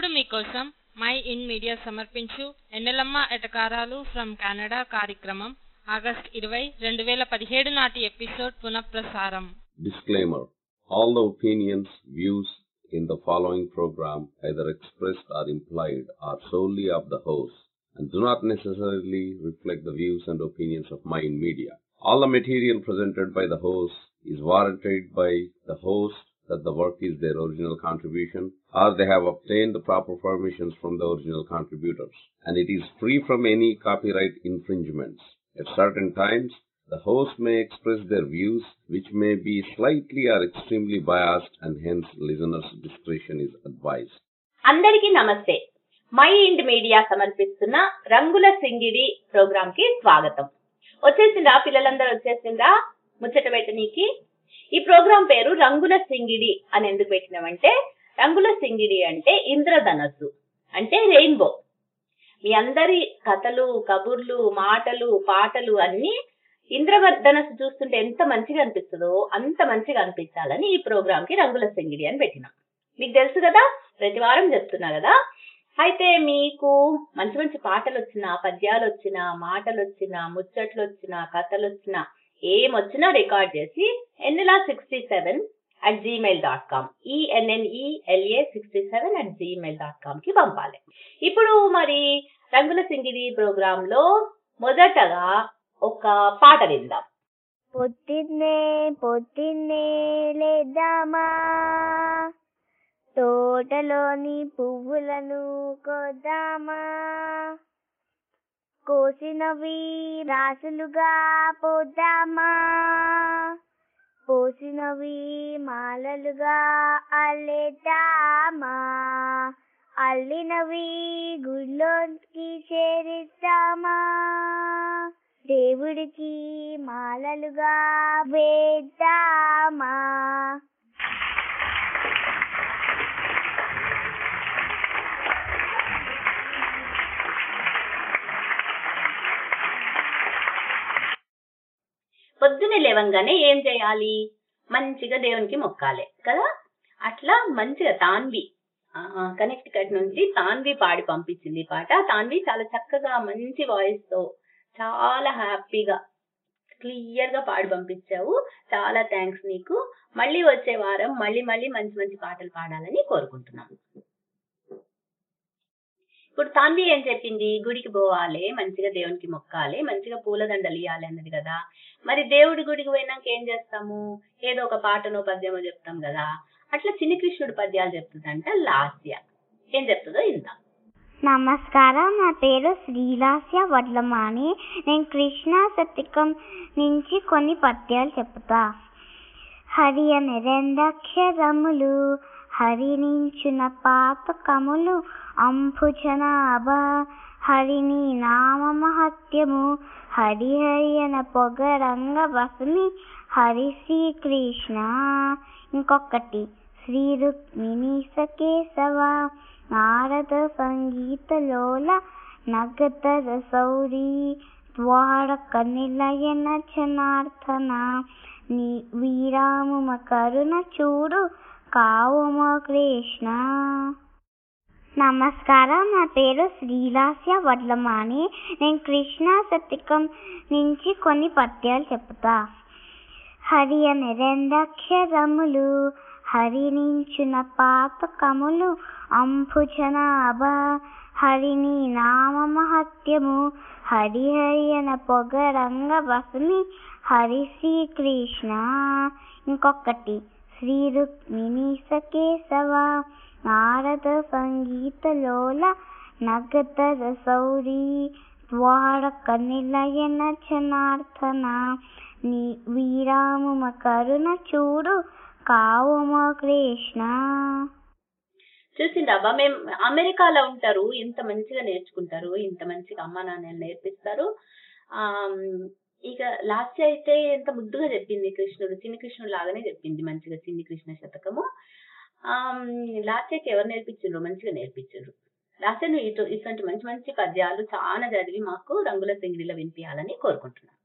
ఇప్పుడు మీకోసం my Mind Media సమర్పించు ఎన్నెలమ్మ ఎటకారాలు ఫ్రమ్ కెనడా కార్యక్రమం ఆగస్ట్ ఇరవై రెండు వేల పదిహేడు నాటి ఎపిసోడ్ పునఃప్రసారం Disclaimer All the opinions, views in the following program, either expressed or implied, are solely of the host and do not necessarily reflect the views and opinions of Mind Media. All the material presented by the host is warranted by the host that the work is their original contribution or they have obtained the proper permissions from the original contributors and it is free from any copyright infringements. At certain times, the host may express their views which may be slightly or extremely biased and hence listeners' discretion is advised. అందరికీ నమస్తే my Mind media సమర్పిస్తున్న రంగుల సింగిడి programme కి స్వాగతం వచ్చేసిందా పిల్లలందరూ వచ్చేసిందా ముచ్చట పెట్టనీకి ఈ ప్రోగ్రాం పేరు రంగుల సింగిడి అని ఎందుకు పెట్టినామంటే రంగుల సింగిడి అంటే ఇంద్రధనస్సు అంటే రెయిన్బో మీ అందరి కథలు కబుర్లు మాటలు పాటలు అన్ని ఇంద్రధనస్సు చూస్తుంటే ఎంత మంచిగా అనిపిస్తుందో అంత మంచిగా అనిపించాలని ఈ ప్రోగ్రామ్ కి రంగుల సింగిడి అని పెట్టినాం మీకు తెలుసు కదా ప్రతి వారం చెప్తున్నా కదా అయితే మీకు మంచి మంచి పాటలు వచ్చినా పద్యాలు వచ్చినా మాటలు వచ్చినా ముచ్చట్లు వచ్చినా కథలు వచ్చినా ఏం వచ్చినా రికార్డ్ చేసి Ennela sixty seven at Gmail dot com E N N E L A sixty seven at Gmail dot com కి పంపాలి ఇప్పుడు మరి రంగుల సింగిడి ప్రోగ్రామ్ లో మొదటగా ఒక పాట విందాం పొద్దున్నే పొద్దున్నే లేద్దామా తోటలోని పువ్వులను కోద్దామా కోసినవి రాసులుగా పోద్దామా పోసినవి మాలలుగా అల్లేద్దామా అల్లినవి గుళ్ళోకి చేరిద్దామా దేవుడికి మాలలుగా వేద్దామా పొద్దున్నే లేవంగానే ఏం చేయాలి మంచిగా దేవునికి మొక్కాలి కదా అట్లా మంచిగా తాన్వి కనెక్ట్ కట్ నుంచి తాన్వి పాడి పంపించింది ఈ పాట తాన్వి చాలా చక్కగా మంచి వాయిస్ తో చాలా హ్యాపీగా క్లియర్ గా పాడి పంపించావు చాలా థ్యాంక్స్ నీకు మళ్ళీ వచ్చే వారం మళ్ళీ మళ్ళీ మంచి మంచి పాటలు పాడాలని కోరుకుంటున్నాను ఇప్పుడు తాన్వి ఏం చెప్పింది గుడికి పోవాలి మంచిగా దేవునికి మొక్కాలి మంచిగా పూలదండలు ఇవ్వాలి అన్నది కదా మరి దేవుడి గుడికి పోయినాక ఏం చేస్తాము ఏదో ఒక పాటనో పద్యమో చెప్తాం కదా అట్లా చిన్ని కృష్ణుడు పద్యాలు చెప్తుందంట లాస్య ఏం చెప్తుందో ఇందా నమస్కారం నా పేరు శ్రీలాస్య వడ్లమాని నేను కృష్ణా శతకం నుంచి కొన్ని పద్యాలు చెప్తా హరి అని రెండక్షరములు హరినించున పాతకములు అంబుజనాభ హరిని నామ మహత్యము హరి హరి అన పొగరంగ వసుని హరి శ్రీకృష్ణ ఇంకొకటి శ్రీ రుక్మిణి సకేశవ నారద సంగీతలోల నగతర సౌరి ద్వారక నిలయన జనార్దన నీ వీరాముమ కరుణ చూడు కావుమ కృష్ణ నమస్కారం నా పేరు శ్రీలాస్య వడ్లమాని నేను కృష్ణా శతకం నుంచి కొన్ని పద్యాలు చెప్తా హరి అని రెండక్షరములు హరినించున పాతకములు అంబుజనాభ హరిని నామ మహత్యము హరి హరి అన పొగరంగ వసుని హరి శ్రీకృష్ణ ఇంకొకటి శ్రీ రుక్మిణి సకేశవ నారద సంగీతలోల నగతర సౌరి ద్వారక నిలయన జనార్దన నీ వీరాముమ కరుణ చూడు కావుమ కృష్ణ చూసిండ్రాబా మేము అమెరికాలో ఉంటారు ఇంత మంచిగా నేర్చుకుంటారు ఇంత మంచిగా అమ్మా నాన్నలు నేర్పిస్తారు ఆ ఇక లాస్ట్ అయితే ఎంత ముద్దుగా చెప్పింది కృష్ణుడు చిన్ని కృష్ణుడు లాగానే చెప్పింది మంచిగా చిన్ని కృష్ణ శతకము ఆ లాస్యకి ఎవరు నేర్పించిండ్రు మంచిగా నేర్పించిండ్రు లాస్య నువ్వు ఇటు ఇటువంటి మంచి మంచి పద్యాలు చాలా చదివి మాకు రంగుల సింగిడిలో వినిపించాలని కోరుకుంటున్నాను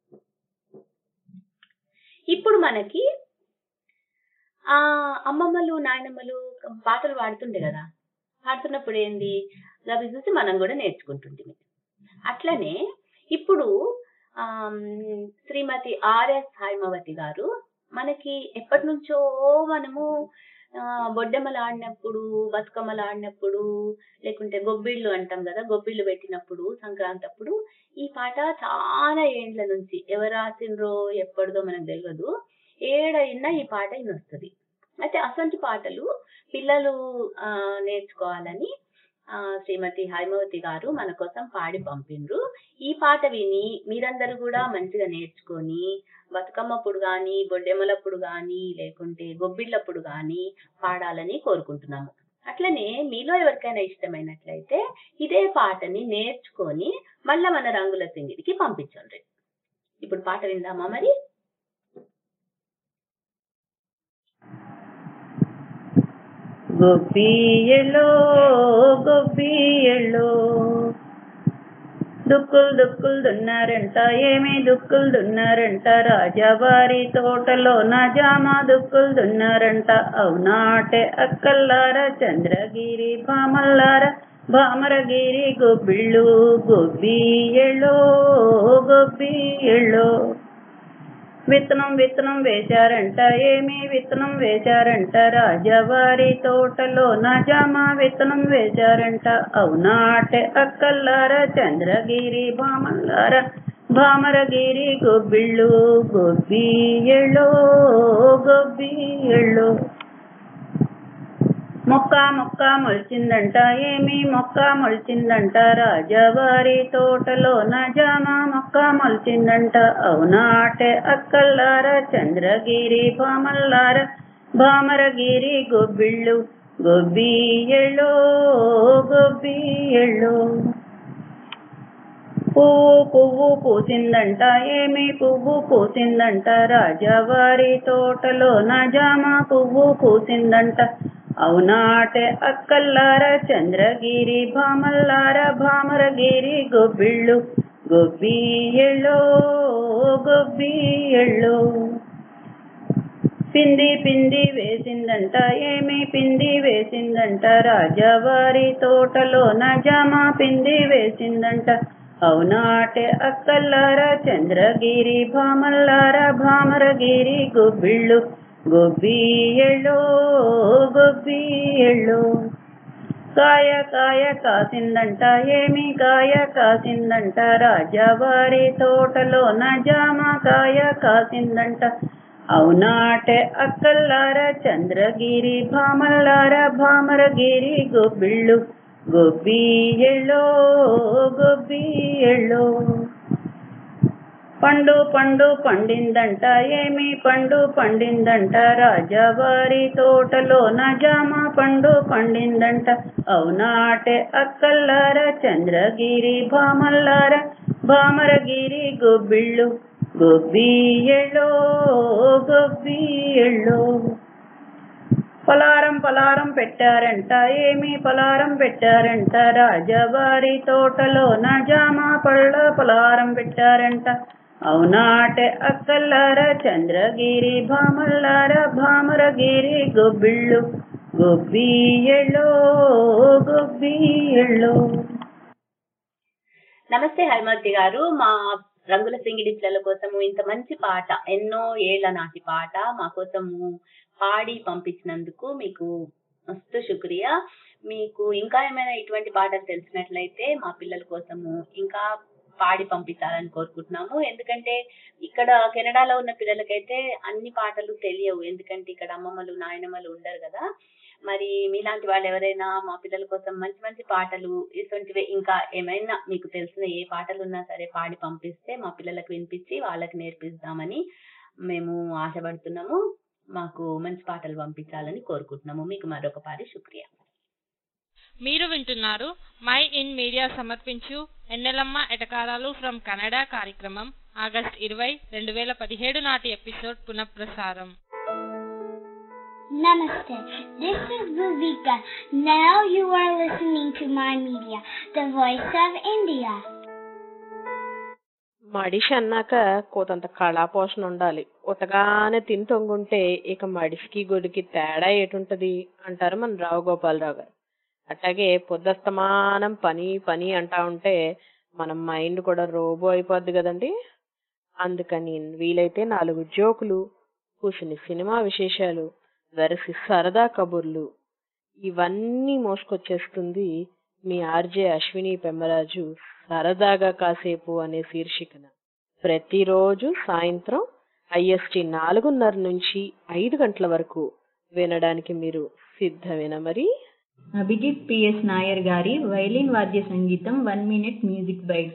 ఇప్పుడు మనకి ఆ అమ్మమ్మలు నాయనమ్మలు పాటలు పాడుతుండే కదా పాడుతున్నప్పుడు ఏంది అవి చూసి మనం కూడా నేర్చుకుంటుంటిమి అట్లనే ఇప్పుడు ఆమ్, శ్రీమతి ఆర్ఎస్ హైమవతి గారు మనకి ఎప్పటి నుంచో మనము ఆ, బొడ్డెమ్మలు ఆడినప్పుడు బతుకమ్మలు ఆడినప్పుడు లేకుంటే గొబ్బిళ్ళు అంటాం కదా గొబ్బిళ్ళు పెట్టినప్పుడు సంక్రాంతి అప్పుడు ఈ పాట చాలా ఏండ్ల నుంచి ఎవరు రాసిండ్రో ఎప్పటిదో మనకు తెలియదు ఏడైనా ఈ పాట వస్తుంది అయితే అసంటి పాటలు పిల్లలు ఆ, నేర్చుకోవాలని ఆ, శ్రీమతి హైమవతి గారు మన కోసం పాడి పంపిండ్రు ఈ పాట విని మీరందరూ కూడా మంచిగా నేర్చుకొని బతుకమ్మప్పుడు గాని బొడ్డెమ్మలప్పుడు గాని లేకుంటే గొబ్బిళ్ళప్పుడు గాని పాడాలని కోరుకుంటున్నాము అట్లనే మీలో ఎవరికైనా ఇష్టమైనట్లయితే ఇదే పాటని నేర్చుకొని మళ్ళా మన రంగుల సింగిడికి పంపించండి ఇప్పుడు పాట విందామా మరి గొబ్బియలో గొబ్బియలో దుక్కులు దుక్కులు దున్నారంట ఏమి దుక్కులు దున్నారంట రాజావారి తోటలో నా జామ దుక్కులు దున్నారంట అవునాటే అక్కల్లారా చంద్రగిరి భామల్లారా భామరగిరి గొబ్బిళ్ళు గొబ్బియలో గొబ్బియలో విత్తనం విత్తనం వేశారంట ఏమి విత్తనం వేశారంట రాజవారి తోటలో నజామ విత్తనం వేశారంట అవునాటే అక్కల్లారా చంద్రగిరి భామల్లారా భామరగిరి గొబ్బిళ్ళు గొబ్బియలో గొబ్బియలో మొక్క మొక్క మొలిచిందంట ఏమి మొక్క మొలిచిందంట రాజవారి తోటలో నజామ మొక్క మొలిచిందంట అవునాటే అక్కల్లారా చంద్రగిరి భామల్లార భామరగిరి గొబ్బిళ్ళు గొబ్బియలో గొబ్బియలో పువ్వు పువ్వు పూసిందంట ఏమి పువ్వు పూసిందంట రాజవారి తోటలో నజామ పువ్వు పూసిందంట అవునాటే అక్కల్లారా చంద్రగిరి భామల్లారా భామరగిరి గొబ్బిళ్ళు గొబ్బియలో గొబ్బియలో పిండి పిండి వేసిందంట ఏమి పిండి వేసిందంట రాజవారి తోటలో నజామ పిండి వేసిందంట అవునాటే అక్కల్లారా చంద్రగిరి భామల్లారా భామరగిరి గొబ్బిళ్ళు గొబ్బియలో గొబ్బియలో కాయ కాయ కాసిందంట ఏమి కాయ కాసిందంట రాజావారి తోటలో నజామ కాయ కాసిందంట అవునాటే అక్కల్లారా చంద్రగిరి భామల్లారా భామరగిరి గొబ్బిళ్ళు గొబ్బియలో గొబ్బియలో పండు పండు పండిందంట ఏమి పండు పండిందంట రాజావారి తోటలో నజామ పండు పండిందంట అవునాటే అక్కల్లారా చంద్రగిరి భామల్లార భామరగిరి గొబ్బిళ్ళు గొబ్బియలో గొబ్బియలో పలారం పలారం పెట్టారంట ఏమి పలారం పెట్టారంట రాజవారి తోటలో నజామ పళ్ళ పలారం పెట్టారంట అవునాటే అక్కల్లారా చంద్రగిరి భామల్లారా భామరగిరి గొబ్బిళ్ళు గొబ్బియలో గొబ్బియలో నమస్తే హైమతి గారు మా రంగుల సింగిడి పిల్లల కోసము ఇంత మంచి పాట ఎన్నో ఏళ్ల నాటి పాట మా కోసము పాడి పంపించినందుకు మీకు మస్తు శుక్రియా మీకు ఇంకా ఏమైనా ఇటువంటి పాటలు తెలిసినట్లయితే మా పిల్లల కోసము ఇంకా పాడి పంపించాలని కోరుకుంటున్నాము ఎందుకంటే ఇక్కడ కెనడాలో ఉన్న పిల్లలకైతే అన్ని పాటలు తెలియవు ఎందుకంటే ఇక్కడ అమ్మమ్మలు నాయనమ్మలు ఉండరు కదా మరి మీలాంటి వాళ్ళు ఎవరైనా మా పిల్లల కోసం మంచి మంచి పాటలు ఇటువంటివి ఇంకా ఏమైనా మీకు తెలిసిన ఏ పాటలు ఉన్నా సరే పాడి పంపిస్తే మా పిల్లలకు వినిపించి వాళ్ళకి నేర్పిస్తామని మేము ఆశపడుతున్నాము మాకు మంచి పాటలు పంపించాలని కోరుకుంటున్నాము మీకు మరొక పారి శుక్రియా మీరు వింటున్నారు మై ఇన్ మీడియా సమర్పించు ఎన్నెలమ్మ ఎటకారాలు ఫ్రమ్ కన్నడ కార్యక్రమం ఆగస్ట్ ఇరవై రెండు వేల పదిహేడు నాటి ఎపిసోడ్ పునఃప్రసారం Namaste. This is Bhuvika. Now you are listening to my media, the voice of India. మడిషి అన్నాక కోతంత కళాపోషణ ఉండాలి ఉతగానే తిని తొంగుంటే ఇక మడిసికి గొడికి తేడా ఏటుంటది అంటారు మన రావు గోపాలరావు గారు అట్లాగే పొద్దస్తమానం పని పని అంటా ఉంటే మన మైండ్ కూడా రోబో అయిపోద్ది కదండి అందుకని వీలైతే నాలుగు జోకులు కూర్చుని సినిమా విశేషాలు వెరసి సరదా కబుర్లు ఇవన్నీ మోసుకొచ్చేస్తుంది మీ ఆర్జే అశ్విని పెమ్మరాజు సరదాగా కాసేపు అనే శీర్షికన ప్రతిరోజు సాయంత్రం ఐఎస్టి నాలుగున్నర నుంచి ఐదు గంటల వరకు వినడానికి మీరు సిద్ధమేనా మరి అభిజిత్ పిఎస్ నాయర్ గారి వైలిన్ వాద్య సంగీతం వన్ మినిట్ మ్యూజిక్ బైట్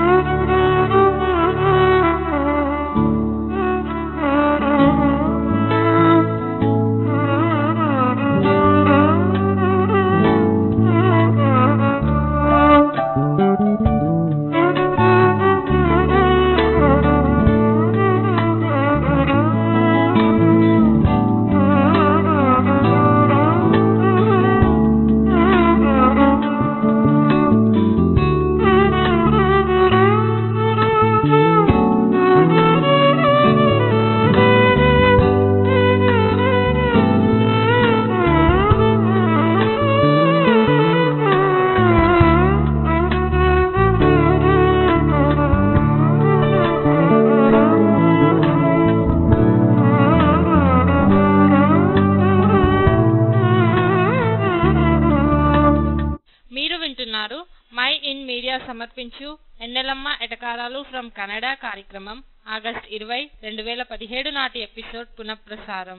మీరు వింటున్నారు మై ఇన్ మీడియా సమర్పించు ఎన్నెలమ్మ ఎటకారాలు ఫ్రమ్ కన్నడ కార్యక్రమం ఆగస్ట్ ఇరవై రెండు వేల పదిహేడు నాటి ఎపిసోడ్ పునఃప్రసారం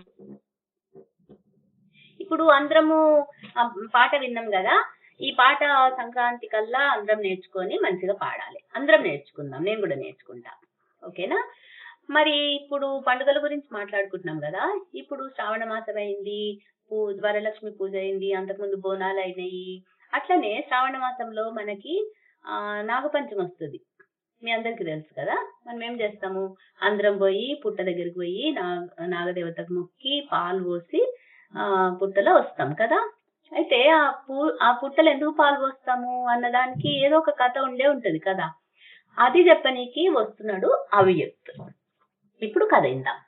ఇప్పుడు అందరము ఆ పాట విన్నాం కదా ఈ పాట సంక్రాంతి కల్లా అందరం నేర్చుకొని మంచిగా పాడాలి అందరం నేర్చుకుందాం నేను కూడా నేర్చుకుంటా ఓకేనా మరి ఇప్పుడు పండుగల గురించి మాట్లాడుకుంటున్నాం కదా ఇప్పుడు శ్రావణ మాసం అయింది పూ వరలక్ష్మి పూజ అయింది అంతకుముందు బోనాలు అయినాయి అట్లనే శ్రావణ మాసంలో మనకి ఆ నాగపంచమి వస్తుంది మీ అందరికి తెలుసు కదా మనం ఏం చేస్తాము అందరం పోయి పుట్ట దగ్గరికి పోయి నా నాగదేవతకు మొక్కి పాలు పోసి ఆ పుట్టలో వస్తాం కదా అయితే ఆ పు ఆ పుట్టలు ఎందుకు పాలు పోస్తాము అన్నదానికి ఏదో ఒక కథ ఉండే ఉంటది కదా అది చెప్పనీకి వస్తున్నాడు అవియుక్త్ ఇప్పుడు కథ ఇందాం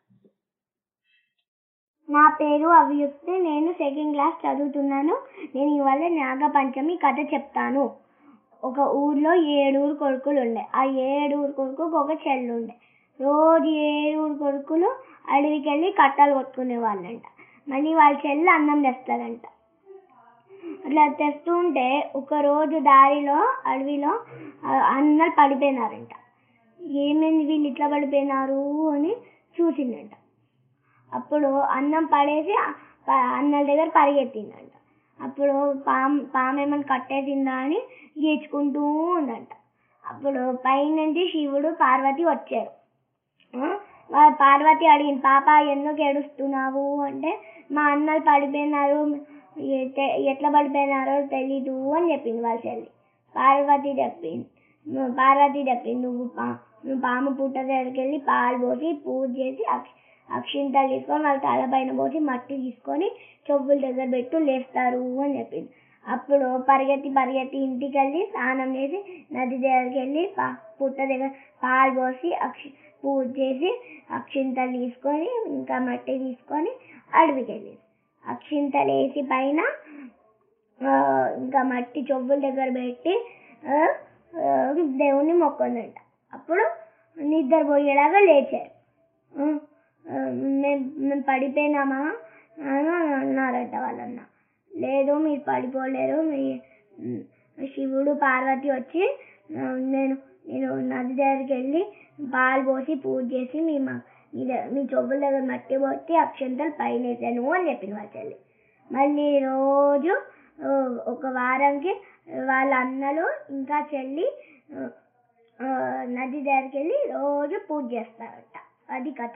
నా పేరు అభియుక్తి నేను సెకండ్ క్లాస్ చదువుతున్నాను నేను ఇవాళ నాగపంచమి కథ చెప్తాను ఒక ఊర్లో ఏడుగురు కొడుకులు ఉండే ఆ ఏడుగురు కొడుకుకు ఒక చెల్లు ఉండే రోజు ఏడుగురు కొడుకులు అడవికి వెళ్ళి కట్టలు కొట్టుకునే వాళ్ళంట మళ్ళీ వాళ్ళ చెల్లి అన్నం తెస్తారంట అట్లా తెస్తూ ఉంటే ఒక రోజు దారిలో అడవిలో ఆ అన్నలు పడిపోయినారంట ఏమైంది వీళ్ళు ఇట్లా పడిపోయినారు అని చూసిందంట అప్పుడు అన్నం పడేసి ఆ ప- అన్నల దగ్గర పరిగెత్తిందంట అప్పుడు పాము పాము ఏమైనా కట్టేసిందా అని గీచుకుంటూ ఉందంట అప్పుడు పైనుంచి శివుడు పార్వతి వచ్చారు ఆ, వా- పార్వతి అడిగింది పాప ఎందుకు ఏడుస్తున్నావు అంటే మా అన్నలు పడిపోయినారు ఎ- తె- ఎట్లా పడిపోయినారో తెలీదు అని చెప్పింది వాళ్ళ చెల్లి పార్వతి చెప్పింది నువ్వు పార్వతి చెప్పింది నువ్వు పా నువ్వు పాము పుట్ట దగ్గరికి వెళ్ళి పాలు పోసి పూజ చేసి అక్ష అక్షింతలు తీసుకొని వాళ్ళ తలపైన పోసి మట్టి తీసుకొని చెవుల దగ్గర పెట్టు లేస్తారు అని చెప్పింది అప్పుడు పరిగెత్తి పరిగెత్తి ఇంటికి వెళ్ళి స్నానం చేసి నది దగ్గరికి వెళ్ళి పా పుట్ట దగ్గర పాలు పోసి అక్ష పూజ చేసి అక్షింతలు తీసుకొని ఇంకా మట్టి తీసుకొని అడవికి వెళ్ళింది అక్షింతలు వేసి పైన ఆ, ఇంకా మట్టి చెవుల దగ్గర పెట్టి ఆ, ఆ, దేవుణ్ణి మొక్కుందంట అప్పుడు నిద్రపోయేలాగా లేచారు ఆ, ఆ, మేము మేము పడిపోయినామా అని అన్నారట వాళ్ళన్న లేదు మీరు పడిపోలేరు మీ ఉమ్, శివుడు పార్వతి వచ్చి ఆ, నేను నేను నది దగ్గరికి వెళ్ళి పాలు పోసి పూజ చేసి మీ మ- మీ ద- మీ చెవుల దగ్గర మట్టి పోసి అక్షంతలు పైన వేసాను అని చెప్పింది వాళ్ళ చెల్లి మళ్ళీ రోజు ఆ, ఒక వారంకి వాళ్ళ అన్నలు ఇంకా చెల్లి ఆ, ఆ, నది దగ్గరికి వెళ్ళి రోజు పూజ చేస్తారట అది కథ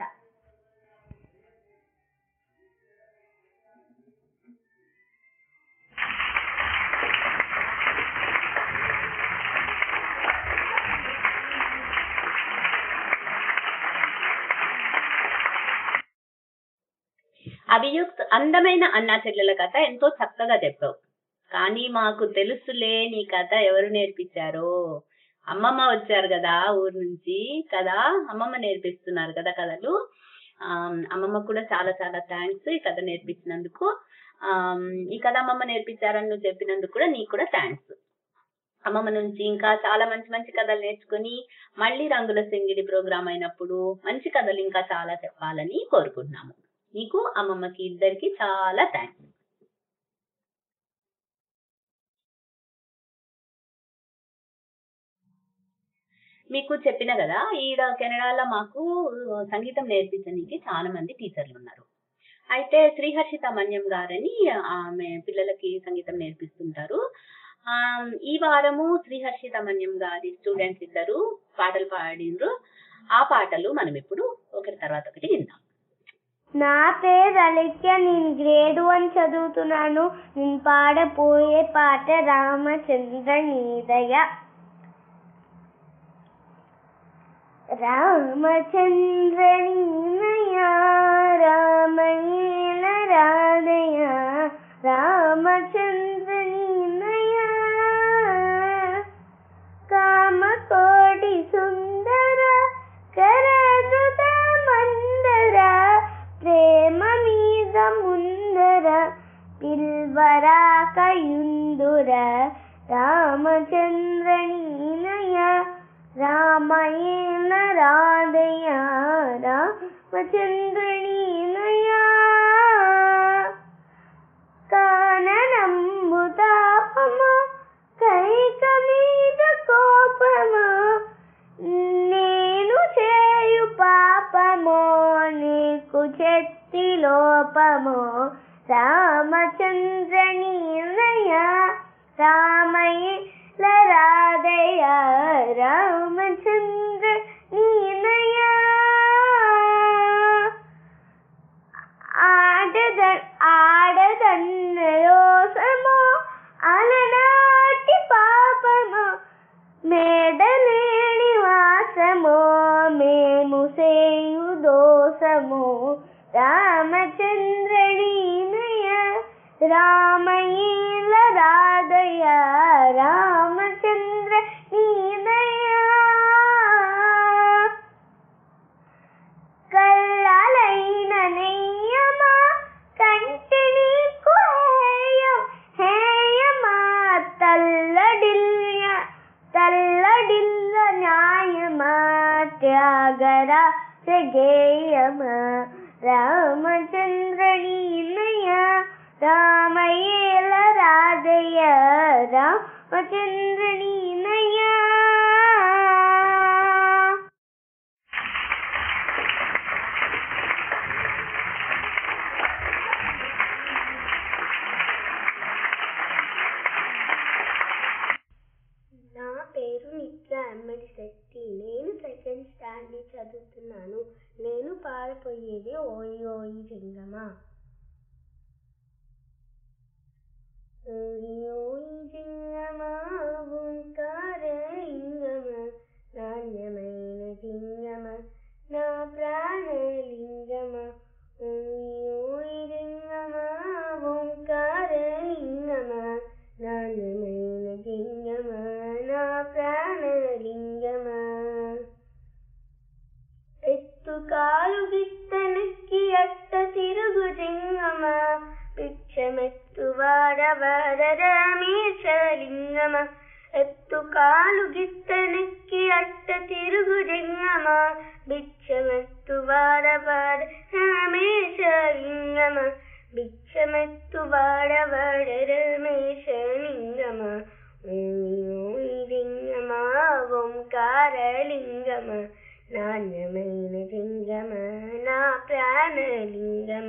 అభియుక్త్ అందమైన అన్నా చెల్లెల కథ ఎంతో చక్కగా చెప్పావు కానీ మాకు తెలుసులే నీ కథ ఎవరు నేర్పించారో అమ్మమ్మ వచ్చారు కదా ఊరు నుంచి కదా అమ్మమ్మ నేర్పిస్తున్నారు కదా కథలు ఆ, అమ్మమ్మ కూడా చాలా చాలా థ్యాంక్స్ ఈ కథ నేర్పించినందుకు ఆమ్, ఈ కథ అమ్మమ్మ నేర్పించారని నువ్వు చెప్పినందుకు కూడా నీకు కూడా థ్యాంక్స్ అమ్మమ్మ నుంచి ఇంకా చాలా మంచి మంచి కథలు నేర్చుకుని మళ్ళీ రంగుల సింగిడి ప్రోగ్రామ్ అయినప్పుడు మంచి కథలు ఇంకా చాలా చెప్పాలని కోరుకుంటున్నాము నీకు అమ్మమ్మకి ఇద్దరికి చాలా థ్యాంక్స్ మీకు చెప్పిన కదా ఈడ కెనడాలో మాకు సంగీతం నేర్పించడానికి చాలా మంది టీచర్లు ఉన్నారు అయితే శ్రీహర్షిత మన్యం గారని ఆమె పిల్లలకి సంగీతం నేర్పిస్తుంటారు ఆ ఈ వారము శ్రీహర్షిత మన్యం గారి స్టూడెంట్స్ ఇద్దరు పాటలు పాడిండ్రు ఆ పాటలు మనం ఇప్పుడు ఒకరి తర్వాత ఒకటి విందాం నా పేరు అలెక్య నేను గ్రేడ్ వన్ చదువుతున్నాను నేను పాడపోయే పాట రామచంద్ర నీదయ రామచంద్ర నీనయ రామయేల రాధయ రామచంద్ర నీనయ కామకోటి సుందర కరదుత మందర ప్రేమ మీద ముందర పిల్వరాకయుందుర రామచంద్ర నీనయ రామయేణ రాధయ రామచంద్ర నీనయ కాననంబుతాపము కైక మీద కోపము నేను చేయు పాపము నీకు చెత్తి లోపము రామచంద్ర నీలయ రామయ్య రాధయ రామచంద్ర నీలయ ఆడద ఆడదన్నయోసము అలనాటి పాపము మేడలేని వాసము మేము సేయు దోసము రామచంద్రనీనయ రామయ్య రాధయ రామచంద్ర నీనయ కళ్ళలైన నెయ్యమా కంటిని హేయం హేయమా తల్లడిల్య తల్లడిల్ల న్యాయమా త్యాగరా గేయమా రామచంద్రనీనయ రామయేల రాధయ రామచంద్రనీనయ నా పేరు నిత్య అమ్మడి శెట్టి నేను సెకండ్ స్టాండర్డ్ చదువుతున్నాను నేను పాడపోయేది ఓయి ఓయి జింగమా ఓయి ఓయి జింగమా ఓంకార లింగమ నాణ్యమైన జింగమ నా ప్రాణలింగమ ఓయి ఓయి జింగమ ఓంకార లింగమ నాణ్యమైన జింగమ నా ప్రాణలింగమ ఎత్తు కాలు గిత్తనెక్కి అట్ట తిరుగు జింగమ పిచ్చమెత్తు వాడవాడ రమేశలింగమ ఎత్తు కాలు గిత్తనెక్కి అట్ట తిరుగు జింగమ బిచ్చమెత్తు వాడవాడ రమేశలింగమ బిచ్చమెత్తు వాడవాడ రమేశలింగమ ఓయి లింగమ ఓంకార లింగమ నాణ్యమైన లింగమ నా ప్రాణలింగమ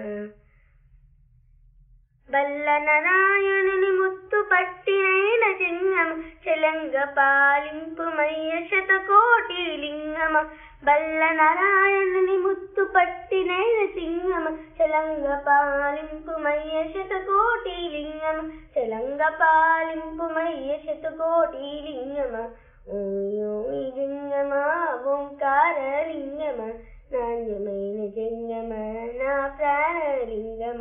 బల్ల నారాయణుని ముత్తు పట్టినైన జింగమ చెలంగ పాలింపు మయ్య శతకోటి లింగమ బల్ల నారాయణుని ముత్తు పట్టినైన సింగమ చలంగ పాలింపు మయ్య శతకోటి లింగమ చలంగ పాలింపు మయ్య శతకోటి లింగమ ఓయ్ ఓయ్ లింగమ ఓంకార లింగమ నాణ్యమైన జింగమ నా ప్రాణలింగమ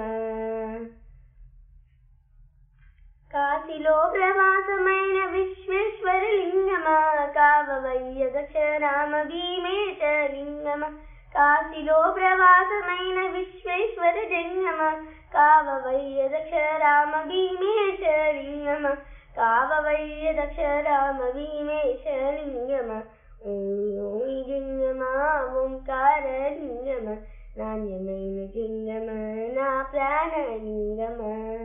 కాశీలో ప్రవాసమైన విశ్వేశ్వర లింగమ కావవయ్య దశరామ భీమేశ లింగమ కాశీలో ప్రవాసమైన విశ్వేశ్వర జంగమ కావవయ్య దక్ష రామ భీమేశ లింగమ కావవయ్య దక్ష రామ భీమేశ లింగమ ఓం ఓం లింగమ ఓంకార లింగమ నాణ్యమైన లింగమ నా ప్రాణ లింగమ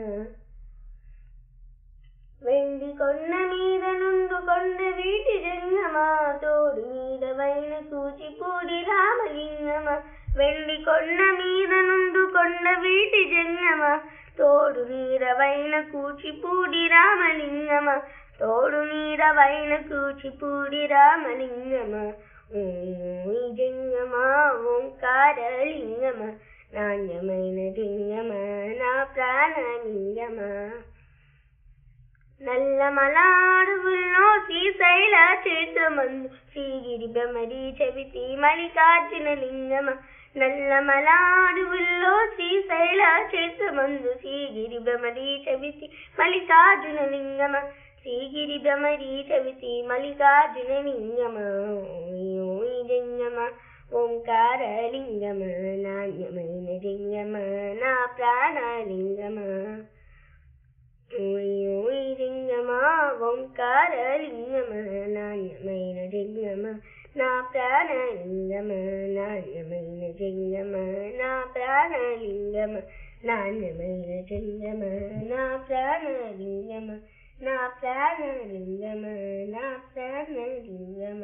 వెండి కొన్న మీద నుండు కొండ వీటి జంగమ తోడు మీద వైన కూచిపూడి రామలింగమ వెండి కొన్న మీద నుండు కొండ వీటి జంగమ తోడు మీద వైన కూచిపూడి రామలింగమ తోడు మీద వైన కూచిపూడి రామలింగమ ఓం జంగమ ఓంకార లింగమ నాణ్యమైన లింగమ నా ప్రాణలింగమ నల్లమలాడుగుల్లో శ్రీశైల క్షేత్రమందు శ్రీగిరి భ్రమరి చవితి మల్లికార్జున లింగమ నల్లమలాడుగుల్లో శ్రీశైల క్షేత్రమందు శ్రీగిరి భ్రమరి చవితి మల్లికార్జున లింగమ శ్రీగిరి భ్రమరి చవితి మల్లికార్జున లింగమ ఓయ్ లింగమ ఓంకార లింగమ నాణ్యమైన లింగమ నా ప్రాణలింగమ ఓయ్ ఓయ్ లింగమ ఓంకార లింగమ నాణ్యమైన లింగమ నా ప్రాణలింగమ నాణ్యమైన లింగమ నా ప్రాణలింగమ నాణ్యమైన లింగమ నా ప్రాణలింగమ నా ప్రాణలింగమ నా ప్రాణలింగమ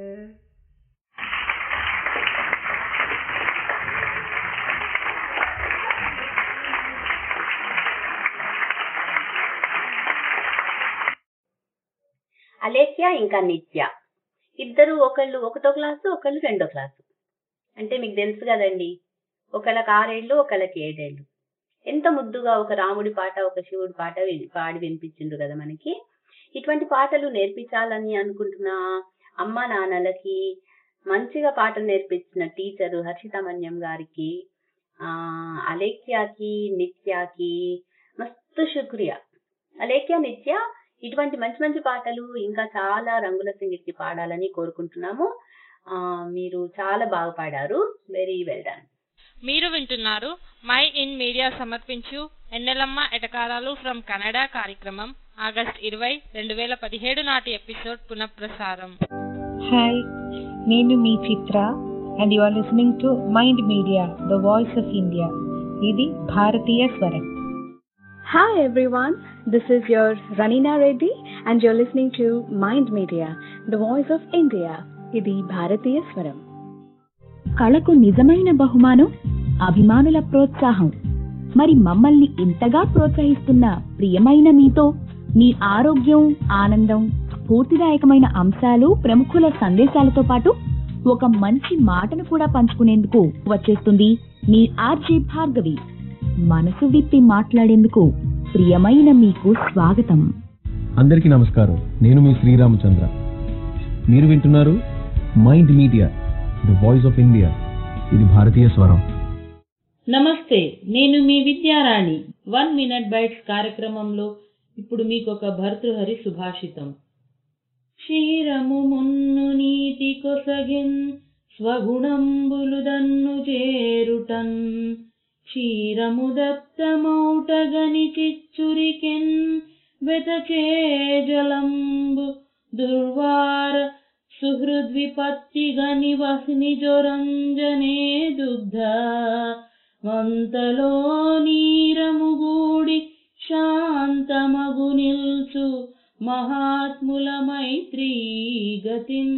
అలేఖ్య ఇంకా నిత్య ఇద్దరు ఒకళ్ళు ఒకటో క్లాసు ఒకళ్ళు రెండో క్లాసు అంటే మీకు తెలుసు కదండి ఒకళ్ళకి ఆరేళ్ళు ఒకళ్ళకి ఏడేళ్ళు ఎంత ముద్దుగా ఒక రాముడి పాట ఒక శివుడి పాట విని- పాడి వినిపించిండ్రు కదా మనకి ఇటువంటి పాటలు నేర్పించాలని అనుకుంటున్న అమ్మ నాన్నలకి మంచిగా పాటలు నేర్పించిన టీచరు హర్షితామన్యం గారికి ఆ అలేఖ్యాకి నిత్యాకి మస్తు శుక్రియా అలేఖ్య నిత్య ఇటువంటి మంచి మంచి పాటలు ఇంకా చాలా రంగుల సింగికి పాడాలని కోరుకుంటున్నాము ఆ మీరు చాలా బాగా పాడారు వెరీ వెల్ డన్ మీరు వింటున్నారు మై ఇన్ మీడియా సమర్పించు ఎన్నెలమ్మ ఎటకారాలు ఫ్రమ్ కన్నడ కార్యక్రమం ఆగస్ట్ ఇరవై రెండు వేల పదిహేడు నాటి ఎపిసోడ్ పునఃప్రసారం హాయ్ నేను మీ Chitra and you are listening to Mind Media the voice of India ఇది భారతీయ స్వరం Hi everyone, this is your Ranina Reddy and you're listening to Mind Media, the voice of India. ఇది భారతీయ స్వరం కళకు నిజమైన బహుమానం అభిమానుల ప్రోత్సాహం మరి మమ్మల్ని ఇంతగా ప్రోత్సహిస్తున్న ప్రియమైన మీతో మీ ఆరోగ్యం ఆనందం స్ఫూర్తిదాయకమైన అంశాలు ప్రముఖుల సందేశాలతో పాటు ఒక మంచి మాటను కూడా పంచుకునేందుకు వచ్చేస్తుంది మీ ఆర్జే భార్గవి మనసు విప్పి మాట్లాడేందుకు ప్రియమైన మీకు స్వాగతం అందరికీ నమస్కారం నేను మీ శ్రీరామచంద్ర మీరు వింటున్నారు Mind Media the voice of India ఇది భారతీయ స్వరం నమస్తే నేను మీ విద్యారాణి వన్ మినిట్ బైట్స్ కార్యక్రమంలో ఇప్పుడు మీకు ఒక భర్తృహరి సుభాషితం క్షీరము మున్ను నీతి కొసగిన్ స్వగుణంబులు దన్ను చేరుటన్ క్షీరము దత్తమౌటగని చిచ్చురికెన్ వెతచే జలంబు దుర్వార సుహృద్విపత్తిగని వహ్ని జొరంజనే దుగ్ధ వంతలో నీరముగూడి శాంతమగు నిల్చు మహాత్ముల మైత్రీ గతిన్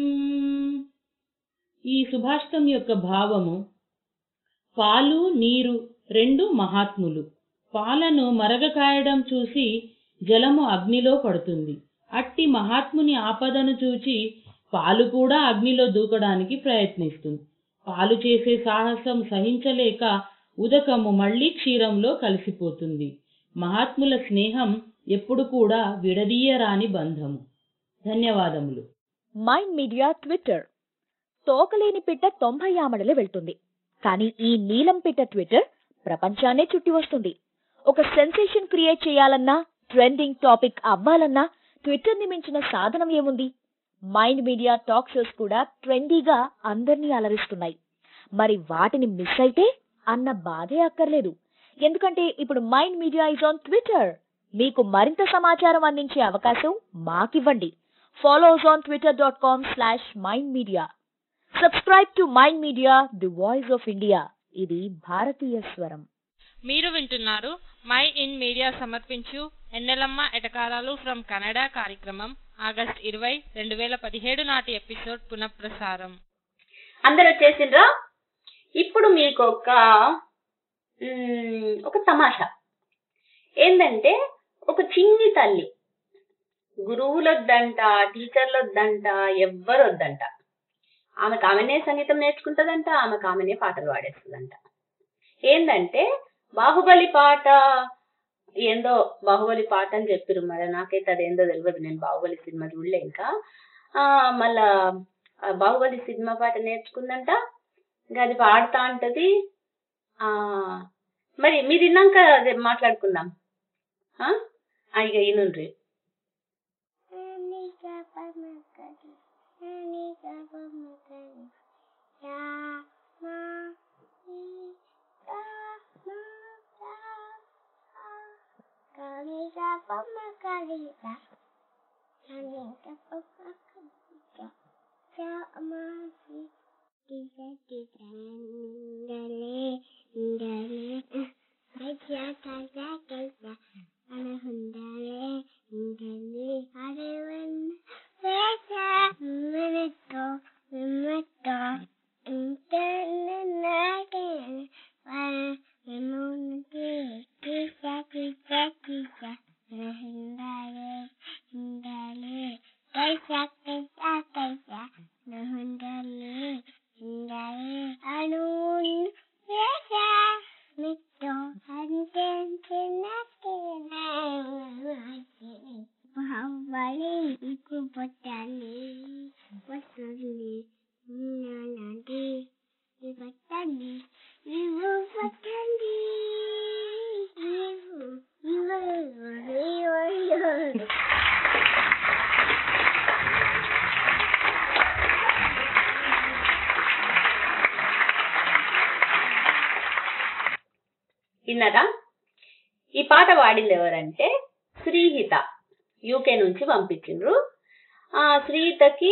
ఈ సుభాషితం యొక్క భావము పాలు నీరు రెండు మహాత్ములు పాలను మరగ కాయడం చూసి జలము అగ్నిలో పడుతుంది అట్టి మహాత్ముని ఆపదను చూచి పాలు కూడా అగ్నిలో దూకడానికి ప్రయత్నిస్తుంది పాలు చేసే సాహసం సహించలేక ఉదకము మళ్ళీ క్షీరంలో కలిసిపోతుంది మహాత్ముల స్నేహం ఎప్పుడు కూడా విడదీయరాని బంధము ధన్యవాదములు మైండ్ మీడియా ట్విట్టర్ తోకలేని పిట్ట తొంభై ఆమడలు వెళ్తుంది కానీ ఈ నీలం పిట్ట ట్విట్టర్ ప్రపంచాన్నే చుట్టి వస్తుంది ఒక సెన్సేషన్ క్రియేట్ చేయాలన్నా ట్రెండింగ్ టాపిక్ అవ్వాలన్నా ట్విట్టర్ ని మించిన సాధనం ఏముంది మైండ్ మీడియా టాక్ షోస్ కూడా ట్రెండీగా అందర్నీ అలరిస్తున్నాయి మరి వాటిని మిస్ అయితే అన్న బాధే అక్కర్లేదు ఎందుకంటే ఇప్పుడు Mind Media is on Twitter మీకు మరింత సమాచారం అందించే అవకాశం మాకివ్వండి follow us on Twitter dot com slash Mind Media subscribe to Mind Media the voice of India ఇది భారతీయ స్వరం మీరు వింటున్నారు మై ఇన్ మీడియా సమర్పించు ఎన్నెలమ్మ ఎటకారాలు ఫ్రమ్ కన్నడ కార్యక్రమం ఆగస్ట్ ఇరవై రెండు వేల పదిహేడు నాటి ఎపిసోడ్ పునఃప్రసారం అందరు వచ్చేసిండ్రా ఇప్పుడు మీకు ఒక మ్, ఒక తమాషా ఏంటంటే ఒక చిన్ని తల్లి గురువులు వద్దంట టీచర్లు వద్దంట ఎవ్వరు వద్దంట ఆమెకు ఆమెనే సంగీతం నేర్చుకుంటదంట ఆమెకు ఆమెనే పాటలు పాడేస్తుందంట ఏందంటే బాహుబలి పాట ఏందో బాహుబలి పాట అని చెప్పిరు మరి నాకైతే అదేందో తెలియదు నేను బాహుబలి సినిమా చూడలే ఇంకా ఆ మళ్ళా ఆ బాహుబలి సినిమా పాట నేర్చుకుందంట ఇంకా అది పాడుతా ఉంటది ఆ మరి మీరు విన్నాక అదే మాట్లాడుకుందాం ఆ? ఆ, ఇక ఈనుండ్రి విన్నారా ఈ పాట పాడింది ఎవరంటే శ్రీహిత యూకే నుంచి పంపించిండ్రు ఆ శ్రీహితకి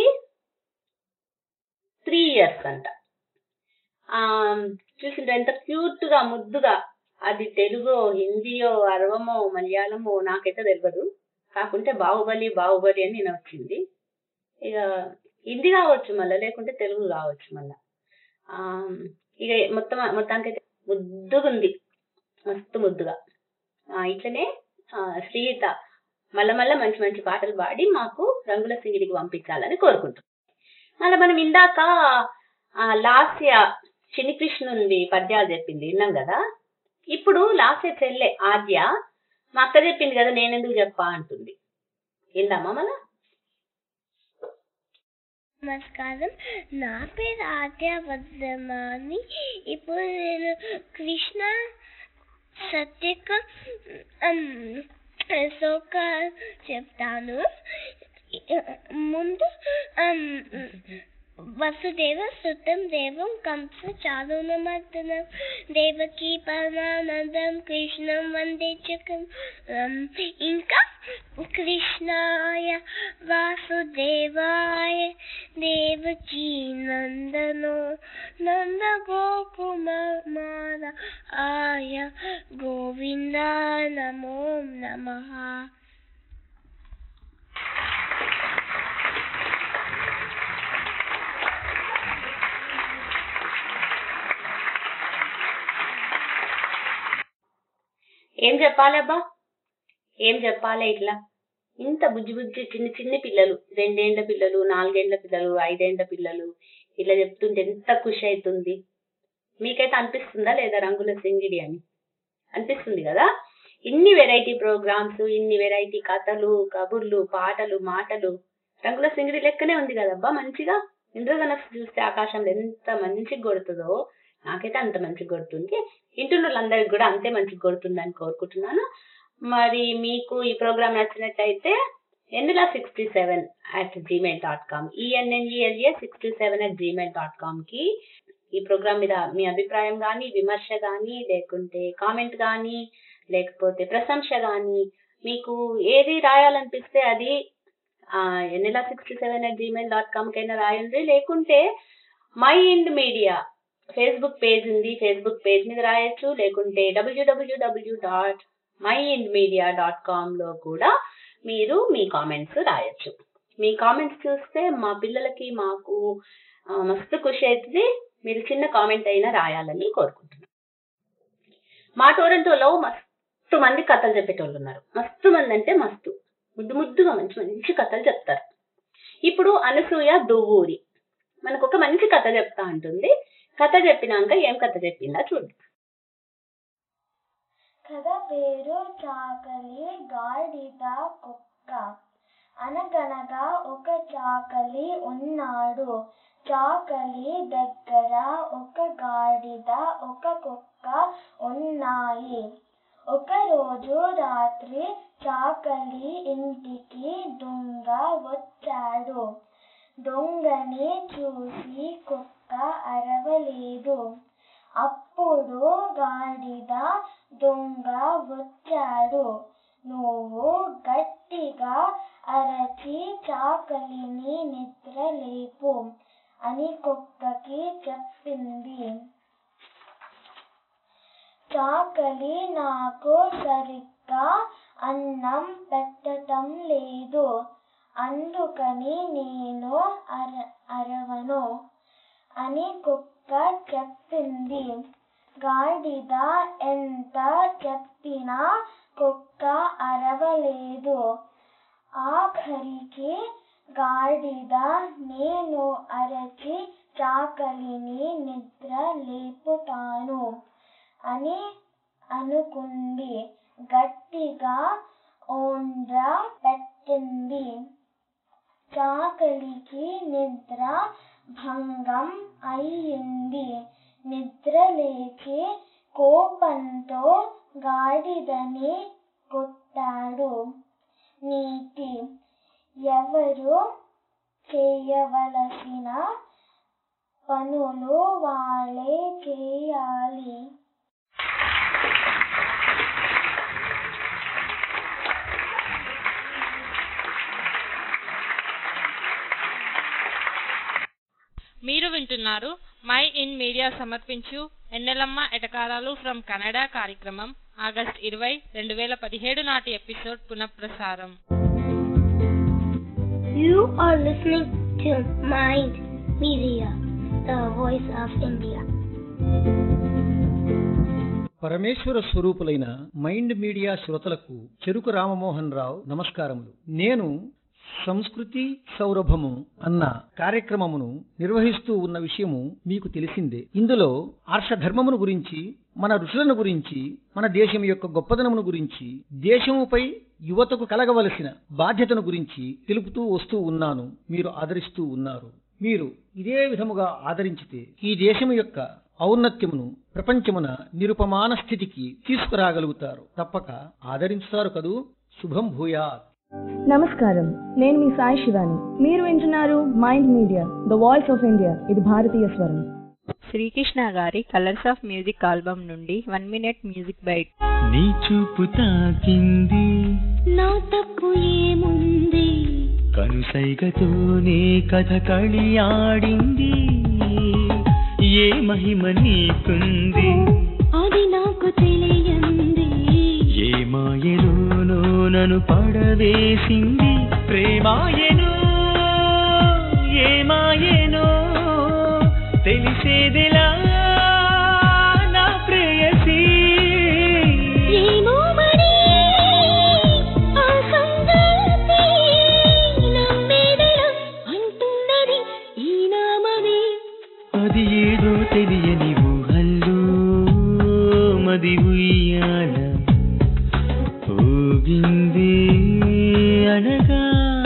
త్రీ ఇయర్స్ అంట ఆ చూసిండ్రు ఎంత క్యూట్ గా ముద్దుగా అది తెలుగో హిందీయో అరవమో మలయాళమో నాకైతే తెలియదు కాకుంటే బాహుబలి బాహుబలి అని నేను వచ్చింది ఇక హిందీ కావచ్చు మళ్ళా లేకుంటే తెలుగు కావచ్చు మళ్ళా ఆ ఇక మొత్తం మొత్తానికైతే ముద్దుగా ఉంది మస్తు ముద్దుగా ఆ ఇట్లనే ఆ శ్రీహిత మళ్ళా మళ్ళా మంచి మంచి పాటలు పాడి మాకు రంగుల సింగిడికి పంపించాలని కోరుకుంటున్నాం మళ్ళీ మనం ఇందాక ఆ లాస్య చిన్ని కృష్ణుంది పద్యాలు చెప్పింది విన్నాం కదా ఇప్పుడు లాస్య చెల్లె ఆద్య మా అక్క చెప్పింది కదా నేనెందుకు చెప్పా అంటుంది విందామా మళ్ళా నమస్కారం నా పేరు ఆద్య వర్ధమాని ఇప్పుడు నేను కృష్ణ సత్యక శోక చెప్తాను ముందు అమ్, వసుదేవ సుతం దేవం కంస చారుణమర్దనం దేవకీ పరమానందం కృష్ణం వందే చకం అమ్, ఇంకా కృష్ణాయ వాసుదేవాయ దేవకీ నందనో నంద గోకుమార ఆయ గోవింద నమో నమః ఏం చెప్పాలి అబ్బా ఏం చెప్పాలి ఇట్లా ఇంత బుజ్జి బుజ్జి చిన్న చిన్న పిల్లలు రెండేండ్ల పిల్లలు నాలుగేండ్ల పిల్లలు ఐదేండ్ల పిల్లలు ఇట్లా చెప్తుంటే ఎంత ఖుషి అవుతుంది మీకైతే అనిపిస్తుందా లేదా రంగుల సింగిడి అని అనిపిస్తుంది కదా ఇన్ని వెరైటీ ప్రోగ్రామ్స్ ఇన్ని వెరైటీ కథలు కబుర్లు పాటలు మాటలు రంగుల సింగిడి లెక్కనే ఉంది కదబ్బా మంచిగా ఇంద్రధనస్సు చూస్తే ఆకాశంలో ఎంత మంచిగా కొడుతుందో నాకైతే అంత మంచిగా కొడుతుంది ఇంటున్న వాళ్ళందరికి కూడా అంతే మంచిగా కొడుతుందని కోరుకుంటున్నాను మరి మీకు ఈ ప్రోగ్రామ్ నచ్చినట్టయితే Ennela sixty seven at Gmail dot com E N N E L A sixty seven at Gmail dot com కి ఈ ప్రోగ్రామ్ మీద మీ అభిప్రాయం కానీ విమర్శ కానీ లేకుంటే కామెంట్ కానీ లేకపోతే ప్రశంస కానీ మీకు ఏది రాయాలనిపిస్తే అది Ennela sixty seven at Gmail dot com కైనా రాయండి లేకుంటే Mind Media Facebook page ఉంది ఫేస్బుక్ పేజ్ మీద రాయొచ్చు లేకుంటే W W W dot Mind Media dot com లో కూడా మీరు మీ కామెంట్స్ రాయొచ్చు మీ కామెంట్స్ చూస్తే మా పిల్లలకి మాకు ఆ, మస్తు ఖుషి అవుతుంది మీరు చిన్న కామెంట్ అయినా రాయాలని కోరుకుంటున్నాను మా టోరెంటోలో మస్తు మంది కథలు చెప్పేటోళ్ళు ఉన్నారు మస్తు మంది అంటే మస్తు ముద్దు ముద్దుగా మంచి మంచి కథలు చెప్తారు ఇప్పుడు అనసూయ దువ్వూరి మనకు ఒక మంచి కథ చెప్తా అంటుంది కథ చెప్పినాక ఏం కథ చెప్పిందా చూడండి కథ పేరు చాకలి గాడిద కుక్క అనగనగా ఒక చాకలి ఉన్నాడు చాకలి దగ్గర ఒక గాడిద ఒక కుక్క ఉన్నాయి ఒక రోజు రాత్రి చాకలి ఇంటికి దొంగ వచ్చాడు దొంగని చూసి కుక్క అరవలేదు అప్పుడు గాడిద దొంగ వచ్చాడు నువ్వు గట్టిగా అరచి చాకలిని నిద్రలేపు అని కుక్కకి చెప్పింది చాకలి నాకు సరిగ్గా అన్నం పెట్టటం లేదు అందుకని నేను అర అరవను అని కుక్క చెప్పింది గాడిద ఎంత చెప్పినా కుక్క అరవలేదు ఆఖరికి గాడిద నేను అరచి చాకలిని నిద్ర లేపుతాను అని అనుకుంది గట్టిగా ఓండ్ర పెట్టింది చాకలికి నిద్ర భంగం అయ్యింది నిద్ర లేచి కోపంతో గాడిదని కొట్టాడు నీతి ఎవరు చేయవలసిన పనులు వాళ్ళే చేయాలి మీరు వింటున్నారు మై ఇన్ మీడియా సమర్పించు ఎన్నెలమ్మ ఎటకారాలు ఫ్రమ్ కన్నడ కార్యక్రమం ఆగస్ట్ ఇరవై రెండు వేల పదిహేడు నాటి ఎపిసోడ్ పునఃప్రసారం You are listening to Mind Media, the voice of India. పరమేశ్వర స్వరూపులైన మైండ్ మీడియా శ్రోతలకు చెరుకు రామమోహన్ రావు నమస్కారములు నేను సంస్కృతి సౌరభము అన్న కార్యక్రమమును నిర్వహిస్తూ ఉన్న విషయము మీకు తెలిసిందే ఇందులో ఆర్షధర్మమును గురించి మన ఋషులను గురించి మన దేశం యొక్క గొప్పదనమును గురించి దేశముపై యువతకు కలగవలసిన బాధ్యతను గురించి తెలుపుతూ వస్తూ ఉన్నాను మీరు ఆదరిస్తూ ఉన్నారు మీరు ఇదే విధముగా ఆదరించితే ఈ దేశము యొక్క ఔన్నత్యమును ప్రపంచమున నిరుపమాన స్థితికి తీసుకురాగలుగుతారు తప్పక ఆదరించుతారు కదూ శుభం భూయాత్ నమస్కారం నేను మీ సాయి శివాని మీరు వింటున్నారు Mind Media the voice of India ఇది భారతీయ స్వరం శ్రీకృష్ణ గారి కలర్స్ ఆఫ్ మ్యూజిక్ ఆల్బమ్ నుండి వన్ మినిట్ మ్యూజిక్ బైట్ నీ చూపు తాకింది నా తప్పు ఏముంది కనుసైగతోనే కథ కళి ఆడింది ఏ మహిమ నీకుంది అది నాకు తెలియంది ఏ మాయలోనో నన్ను పడవేసింది ప్రేమాయను ఏ మాయనో తెలిసేదిలా నా ప్రేయసీ ఏమో మరి ఆ సంగతి నమ్మేదెలా అంటున్నది ఈ నామమే అది ఏదో తెలియని ఊహల్లో మది ఉయ్యాల ఊగింది అనగా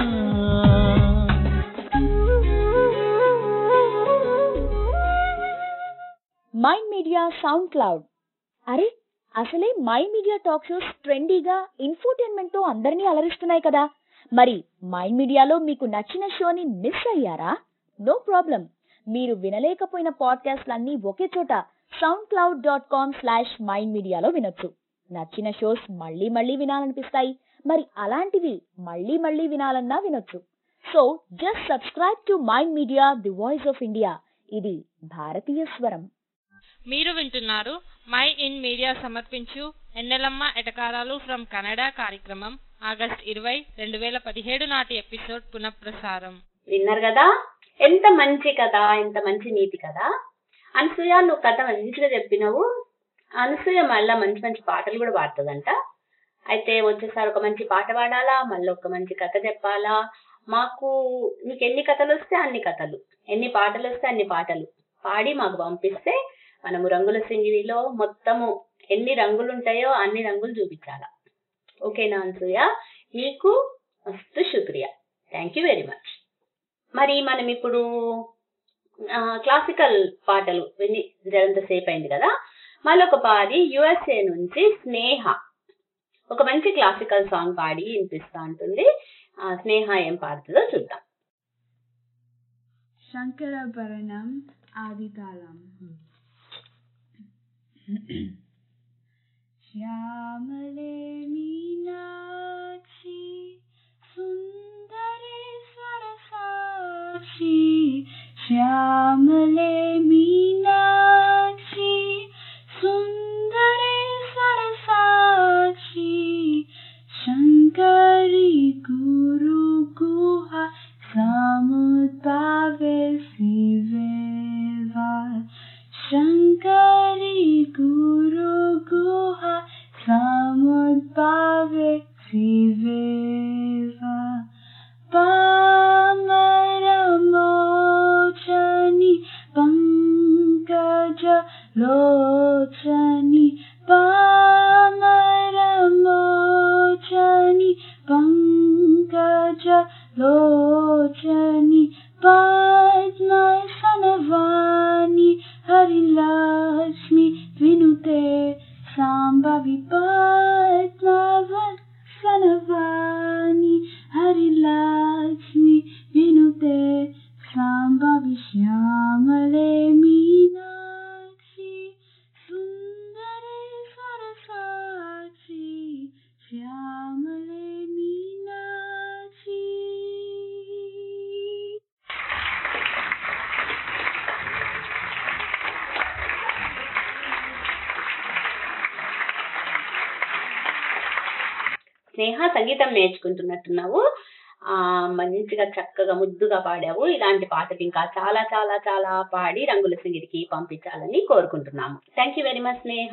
మైండ్ మీడియా సౌండ్ క్లౌడ్ అరే అసలే మైండ్ మీడియా టాక్ షోస్ ట్రెండీగా ఇన్ఫోటైన్మెంట్ తో అందరినీ అలరిస్తున్నాయి కదా మరి మైండ్ మీడియాలో మీకు నచ్చిన షోని మిస్ అయ్యారా నో ప్రాబ్లం మీరు వినలేకపోయిన పాడ్కాస్ట్లన్నీ ఒకే చోట SoundCloud dot com slash Mind మీడియాలో వినొచ్చు నచ్చిన షోస్ మళ్ళీ మళ్ళీ వినాలనిపిస్తాయి మరి అలాంటివి మళ్ళీ మళ్ళీ వినాలన్నా వినొచ్చు so just subscribe to Mind Media the voice of India ఇది భారతీయ స్వరం మీరు వింటున్నారు మై ఇన్ మీడియా సమర్పించు ఎన్నెలమ్మ ఎటకారాలు ఫ్రమ్ కన్నడ కార్యక్రమం ఆగస్ట్ ఇరవై రెండు వేల పదిహేడు నాటి ఎపిసోడ్ పునఃప్రసారం విన్నారు కదా ఎంత మంచి కథ ఎంత మంచి నీతి కదా అనసూయ నువ్వు కథ మంచిగా చెప్పినావు అనసూయ మళ్ళా మంచి మంచి పాటలు కూడా పాడుతుందంట అయితే వచ్చేసారి ఒక మంచి పాట పాడాలా మళ్ళీ ఒక మంచి కథ చెప్పాలా మాకు నీకు ఎన్ని కథలు వస్తే అన్ని కథలు ఎన్ని పాటలు వస్తే అన్ని పాటలు పాడి మాకు పంపిస్తే మనము రంగుల సింగిడిలో మొత్తము ఎన్ని రంగులు ఉంటాయో అన్ని రంగులు చూపించాలా ఓకేనా అనసూయ నీకు మస్తు శుక్రియా థ్యాంక్ యూ వెరీ మచ్ మరి మనం ఇప్పుడు క్లాసికల్ పాటలు విని జరంతసేపు అయింది కదా మళ్ళీ ఒక పాడి యుఎస్ఏ నుంచి స్నేహ ఒక మంచి క్లాసికల్ సాంగ్ పాడి వినిపిస్తా ఉంటుంది ఆ స్నేహ ఏం పాడుతుందో చూద్దాం శంకరభరణం ఆదితాళం శ్యామలే మీనాక్షి సుందరేశ్వర సాక్షి శ్యామలే మీనాక్షి సుందరేశ్వర సాక్షి శంకరి గురు గుహ సముద్భావే శివేవా శంకరి గురు గుహ సముద్భావే శివేవా పామరమోచని పంకజ లోచని పామరమోచని పంకజ లోచని పద్మసనవాణి హరిలక్ష్మి వినుతే సాంబవి పద్మవత్సనవాణి హరిలక్ష్మి వినుతే సాంబవి శ్యామలే మీనాక్షి సుందరేశ్వర సాక్షి శ్యామలే మీనాక్షి స్నేహ సంగీతం నేర్చుకుంటున్నట్టున్నావు ఆ మంచిగా చక్కగా ముద్దుగా పాడావు ఇలాంటి పాటలు ఇంకా చాలా చాలా చాలా పాడి రంగుల సింగిడికి పంపించాలని కోరుకుంటున్నాము thank you very much Sneha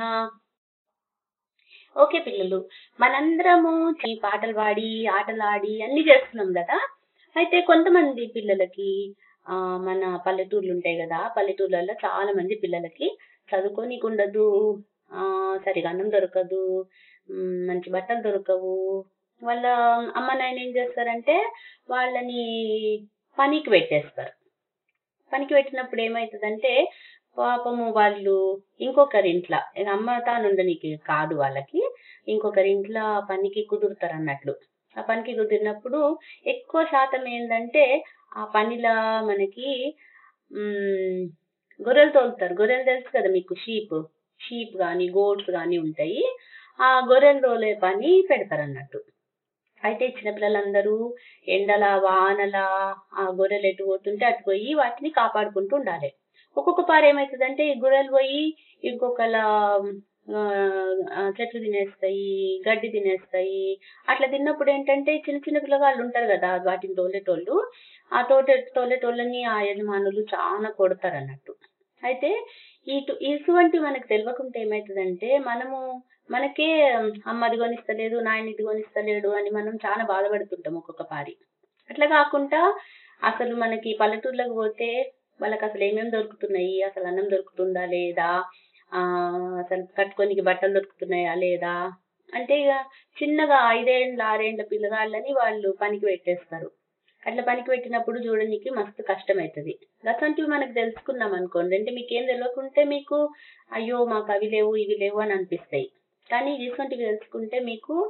okay పిల్లలు మనందరము ఈ పాటలు పాడి ఆటలు ఆడి అన్ని చేస్తున్నాం కదా అయితే కొంతమంది పిల్లలకి ఆ మన పల్లెటూర్లు ఉంటాయి కదా పల్లెటూర్లలో చాలా మంది పిల్లలకి చదువుకోనికి ఉండదు ఆ సరిగా అన్నం దొరకదు మ్, మంచి బట్టలు దొరకవు వాళ్ళ అమ్మ నాయన ఏం చేస్తారంటే వాళ్ళని పనికి పెట్టేస్తారు పనికి పెట్టినప్పుడు ఏమవుతుందంటే పాపము వాళ్ళు ఇంకొకరి ఇంట్లో ఇక అమ్మ తాను ఉండనికి కాదు వాళ్ళకి ఇంకొకరి ఇంట్లో పనికి కుదురుతారు అన్నట్లు ఆ పనికి కుదిరినప్పుడు ఎక్కువ శాతం ఏంటంటే ఆ పనిలా మనకి మ్, గొర్రెలు తోలుతారు గొర్రెలు తెలుసు కదా మీకు షీప్ షీప్ కానీ గోడ్స్ కానీ ఉంటాయి ఆ గొర్రెలు తోలే పని పెడతారు అన్నట్టు అయితే చిన్నపిల్లలందరూ ఎండల వానల ఆ గొర్రెలు ఎటు పోతుంటే అటు పోయి వాటిని కాపాడుకుంటూ ఉండాలి ఒక్కొక్క పారు ఏమవుతుందంటే ఈ గొర్రెలు పోయి ఇంకొకల ఆ, ఆ, చెట్లు తినేస్తాయి గడ్డి తినేస్తాయి అట్లా తిన్నప్పుడు ఏంటంటే చిన్న చిన్న పిల్లగాళ్ళు ఉంటారు కదా వాటిని తోలేటోళ్ళు ఆ తోట తోలేటోళ్ళని ఆ యజమానులు చాలా కొడతారు అన్నట్టు అయితే ఇటు ఇటువంటి మనకు తెలియకుంటే ఏమవుతుందంటే మనము మనకే అమ్మ అది కొనిస్తలేదు నాయన ఇది కొనిస్తలేడు అని మనం చాలా బాధపడుతుంటాం ఒక్కొక్క పారి అట్లా కాకుండా అసలు మనకి పల్లెటూర్లకు పోతే వాళ్ళకి అసలు ఏమేమి దొరుకుతున్నాయి అసలు అన్నం దొరుకుతుందా లేదా ఆ అసలు కట్టుకోనికి బట్టలు దొరుకుతున్నాయా లేదా అంటే ఇక చిన్నగా ఐదేండ్ల ఆరేండ్ల పిల్లగాళ్ళని వాళ్ళు పనికి పెట్టేస్తారు అట్లా పనికి పెట్టినప్పుడు చూడడానికి మస్తు కష్టం అవుతుంది అటువంటివి మనకు తెలుసుకున్నాం అనుకోండి అంటే మీకు ఏం తెలియకుంటే మీకు అయ్యో మాకు అవి లేవు ఇవి లేవు అని అనిపిస్తాయి కానీ ఇటువంటివి తెలుసుకుంటే మీకు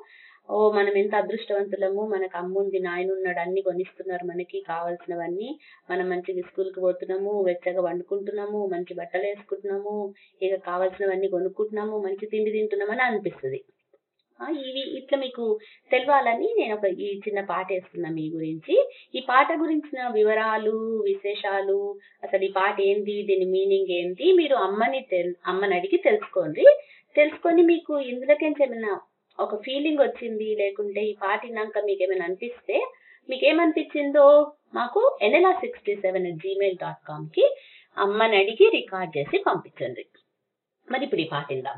ఓ మనం ఎంత అదృష్టవంతులము మనకు అమ్ముంది నాయన ఉన్నాడు అన్ని కొనిస్తున్నారు మనకి కావాల్సినవన్నీ మనం మంచిగా స్కూల్ కి పోతున్నాము వెచ్చగా వండుకుంటున్నాము మంచి బట్టలు వేసుకుంటున్నాము ఇక కావాల్సినవన్నీ కొనుక్కుంటున్నాము మంచి తిండి తింటున్నామని అనిపిస్తుంది ఆ, ఇవి ఇట్లా మీకు తెలవాలని నేను ఒక ఈ చిన్న పాట వేస్తున్నా మీ గురించి ఈ పాట గురించిన వివరాలు విశేషాలు అసలు ఈ పాట ఏంటి దీని మీనింగ్ ఏంటి మీరు అమ్మని తెల్ అమ్మని అడిగి తెలుసుకోండి తెలుసుకొని మీకు ఇందులోకించి ఏమైనా ఒక ఫీలింగ్ వచ్చింది లేకుంటే ఈ పాట విన్నాక మీకు ఏమైనా అనిపిస్తే మీకు ఏమనిపించిందో మాకు Ennela sixty seven Gmail dot com కి అమ్మని అడిగి రికార్డ్ చేసి పంపించండి మరి ఇప్పుడు ఈ పాట విందాం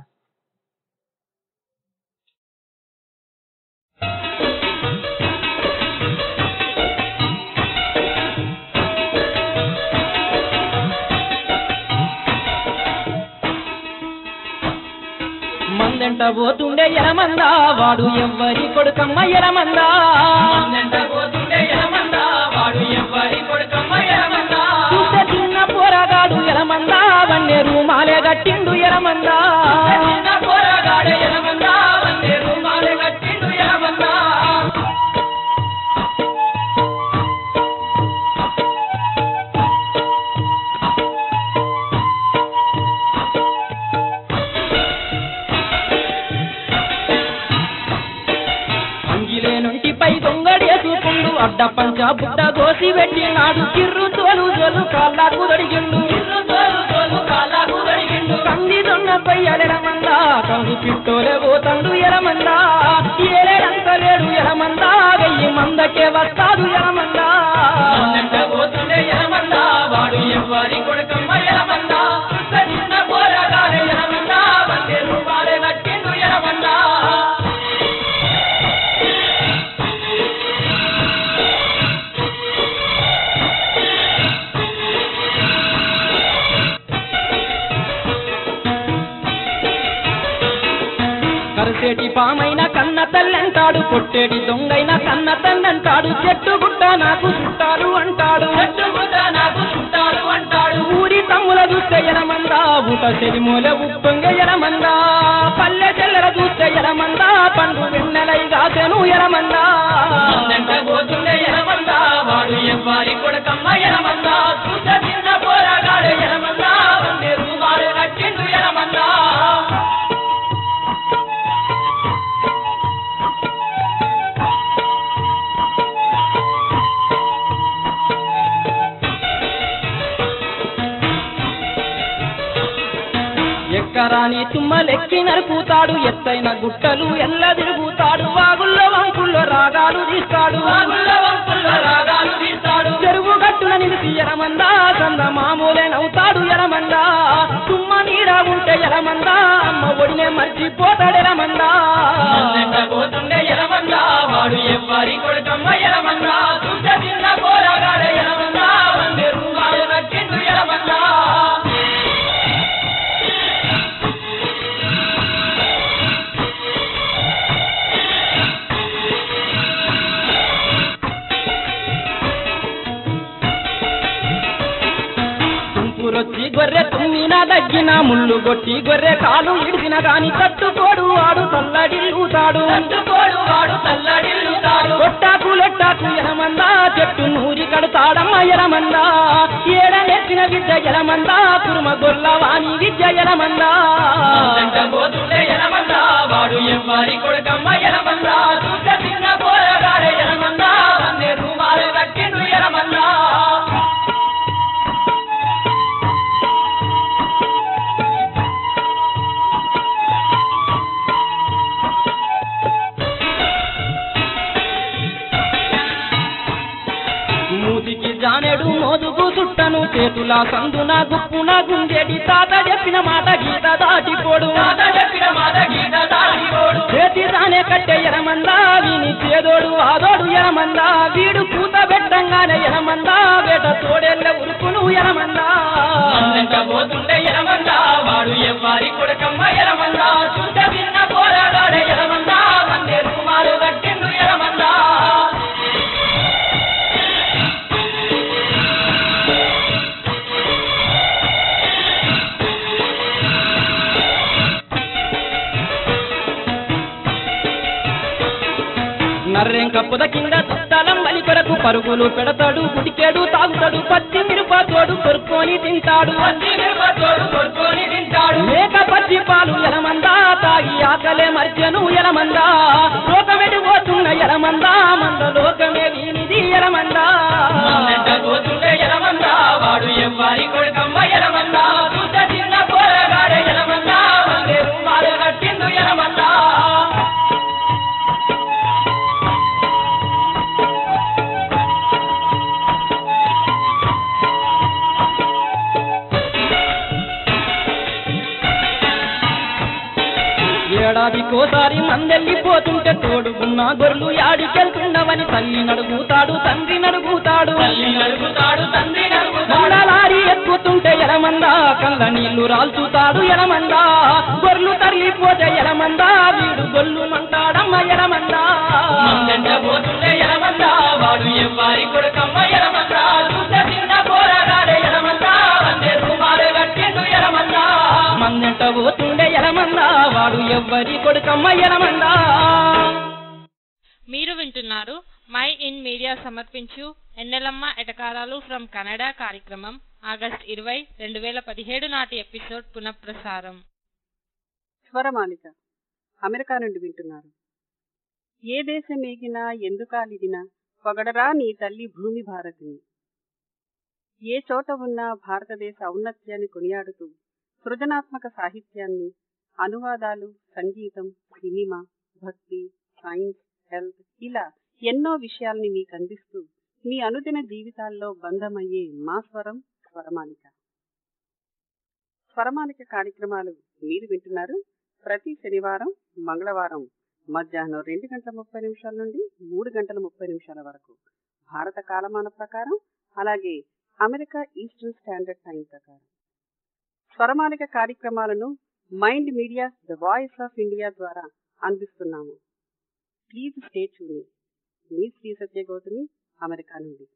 మందెంట పోతుండే ఎరమందా వాడు ఎవ్వరి కొడుకమ్మ ఎరమందా మందెంట పోతుండే ఎరమందా వాడు ఎవ్వరి కొడుకమ్మ ఎరమందా చూస్తే చిన్న పోరగాడు ఎరమందా వన్నే రూమాలే గట్టిండు ఎరమందా చిన్న పోరగాడు ఎరమందా వన్నే రూమాలే గట్టిండు ఎరమందా అంగిలే నుండి పై దొంగడేసుకుండు అడ్డ పంచ బుడ్డ గోసి పెట్టినాడు కిర్రు తోలు జోలు కాళ్ళకు దొడిగిండు కంది దొన్నపై ఎలమందా కంగు పిట్టోలే పోతండు ఎలమందా ఏలేడంత లేడు ఎలమందా వెయ్యి మందకే వస్తాడు ఎలమందా పోతుండే ఎలమందా వాడు ఎవ్వరి కొడుకమ్మ ఎలమందా చిన్న పోరాగానే ఎలమందా వందే రూపాలే కట్టిండు ఎలమందా కరిసేటి పామైన కన్న తల్లంటాడు కొట్టేటి దొంగైన కన్న తల్లంటాడు చెట్టు గుట్ట నాకు చుట్టాలు అంటాడు చెట్టు గుట్ట నాకు చుట్టాలు అంటాడు ఊరి తమ్ముల చూస్తే ఎలమందా ఊట చెరిమూల ఉప్పొంగ ఎలమందా పల్లె చెల్లెల చూస్తే ఎలమందా పండు వెన్నెలై గాసెను ఎలమందా పోతుండే ఎలమందా వాడు ఎవ్వరి కొడుకమ్మ ఎలమందా చూస్తే చిన్న పోరాగాడు ఎలమందా వందే రూమాలు కట్టిండు ఎలమందా ఎక్కరాని తుమ్మలెక్కి నరుకుతాడు ఎత్తైన గుట్టలు ఎల్ల తిరుగుతాడు వాగుల్లో వంకుల్లో రాగాలు తీస్తాడు వాగుల్లో వంకుల్లో రాగాలు తీస్తాడు చెరువు గట్టున నిలిచి ఎరమందా చంద మామూలే నవ్వుతాడు ఎరమందా తుమ్మ నీడ ఉంటే ఎరమందా అమ్మ ఒడినే మర్చిపోతాడు ఎరమందా పోతుండే ఎరమందా వాడు ఎవ్వరి కొడుకమ్మ ఎరమందా చూస్తే చిన్న పోరాగాడే ఎరమందా వందే రూపాయలు కట్టిండు ఎరమందా తుంపురొచ్చి గొర్రె తుమ్మిన దగ్గిన ముళ్ళు కొట్టి గొర్రె కాలు ఇడిసిన గాని తట్టుకోడు వాడు తల్లడిల్లుతాడు తట్టుకోడు వాడు తల్లడిల్లుతాడు కొట్టాకు లొట్టాకు ఎలమందా చెట్టు నూరి కడతాడమ్మ ఎలమందా ఏడ నెచ్చిన విద్య ఎలమందా కురుమ గొల్ల వాణి విద్య ఎలమందా పోతుండే ఎలమందా వాడు ఎవ్వరి కొడుకమ్మ ఎలమందా చూస్తే చిన్న పోరగాడే ఎలమందా వందే రూమాలు కట్టిండు ఎలమందా మూతికి జానెడు మోదుగు చుట్టను చేతుల సందున గుప్పున గుంజేటి తాత చెప్పిన మాట గీత దాటిపోడు తాత చెప్పిన మాట గీత దాటిపోడు చేతి తానే కట్టె ఎరమందా విని చేదోడు ఆదోడు ఎరమందా వీడు పూత పెట్టంగానే ఎరమందా వేట తోడెళ్ళ ఉరుకును ఎరమందా పోతుండే ఎరమందా వాడు ఎవ్వరి కొడుకమ్మ ఎరమందా చూస్తే చిన్న పోరాడాడే ఎరమందా వందే రూమాలు కట్టిండు ఎరమందా పొద కింద చుట్టాలం బలి కొరకు పరుగులు పెడతాడు గుడికేడు తాగుతాడు పచ్చి మిరపతోడు కొరుక్కొని తింటాడు పచ్చి మిరపతోడు కొరుక్కొని తింటాడు మేక పచ్చి పాలు ఎలమందా తాగి ఆకలే మర్చెను ఎలమందా లోకమెడి పోతున్న ఎలమందా మంద లోకమే వీనిది ఎలమందా పోతుండే ఎలమందా వాడు ఎవ్వరి కొడుకమ్మ ఎలమందా చూస చిన్న పోరగాడే ఎలమందా వందే రూపాలు కట్టిందు ఎలమందా ఏడాదికోసారి మందెళ్ళిపోతుంటే తోడుకున్న గొర్రెలు యాడికెళ్తున్నవని తల్లి నడుగుతాడు తండ్రి నడుగుతాడు తల్లి నడుగుతాడు తండ్రి లారీ ఎక్కుతుంటే ఎలమందా కళ్ళ నీళ్లు రాల్చుతాడు ఎలమందా గొర్రెలు తరలిపోతే ఎలమందా వీడు గొల్లు మంటాడమ్మ ఎలమందా పోతుంటే ఎలమందా వాడు ఎవ్వరి కొడుకమ్మ ఎలమందా చూసే చిన్న పోరాడే ఎలమందా వందే రూపాలు కట్టిండు ఎలమందా మందెంట పోతుండే ఎలమందా వాడు ఎవ్వరి కొడుకమ్మ ఎలమందా మీరు వింటున్నారు మై ఇన్ మీడియా సమర్పించు ఎన్నెలమ్మ ఎటకారాలు ఫ్రమ్ కన్నడ కార్యక్రమం ఆగస్ట్ ఇరవై రెండు వేల పదిహేడు నాటి ఎపిసోడ్ పునఃప్రసారం స్వరమాలిక అమెరికా నుండి వింటున్నారు ఏ దేశం ఏగినా ఎందుకాలిదినా పొగడరా నీ తల్లి భూమి భారతిని ఏ చోట ఉన్నా భారతదేశ ఔన్నత్యాన్ని కొనియాడుతూ సృజనాత్మక సాహిత్యాన్ని అనువాదాలు సంగీతం సినిమా భక్తి సైన్స్ హెల్త్ ఇలా ఎన్నో విషయాల్ని మీకు అందిస్తూ మీ అనుదిన జీవితాల్లో బంధమయ్యే మా స్వరం స్వరమాలిక స్వరమాలిక కార్యక్రమాలు మీరు వింటున్నారు ప్రతి శనివారం మంగళవారం మధ్యాహ్నం రెండు గంటల ముప్పై నిమిషాల నుండి మూడు గంటల ముప్పై నిమిషాల వరకు భారత కాలమాన ప్రకారం అలాగే అమెరికా ఈస్టర్న్ స్టాండర్డ్ టైం ప్రకారం స్వరమాలిక కార్యక్రమాలను Mind Media the voice of India ద్వారా అందిస్తున్నాము ప్లీజ్ స్టే ట్యూన్ మీ శ్రీ సత్యగౌతమి అమెరికా నుండి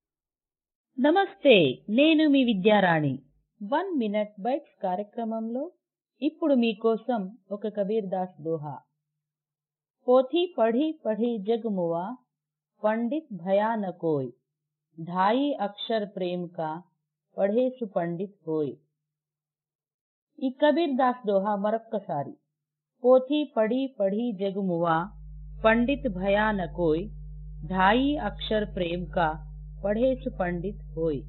నమస్తే నేను మీ విద్యారాణి వన్ మినిట్ బైట్స్ కార్యక్రమంలో ఇప్పుడు మీకోసం ఒక కబీర్ దాస్ దోహా పోథీ పढ़ी पढ़ी जग मुआ पंडित भया न कोई ढाई अक्षर प्रेम का పढ़े సుపండిత్ హోయ్ ఈ కబీర్ దాస్ దోహా మరొక్కసారి పోథీ పढ़ी पढ़ी जग मुआ పండిత్ భయా న కోయ్ ढाई అక్షర్ ప్రేమ్ కా పढ़े సుపండిత్ హోయ్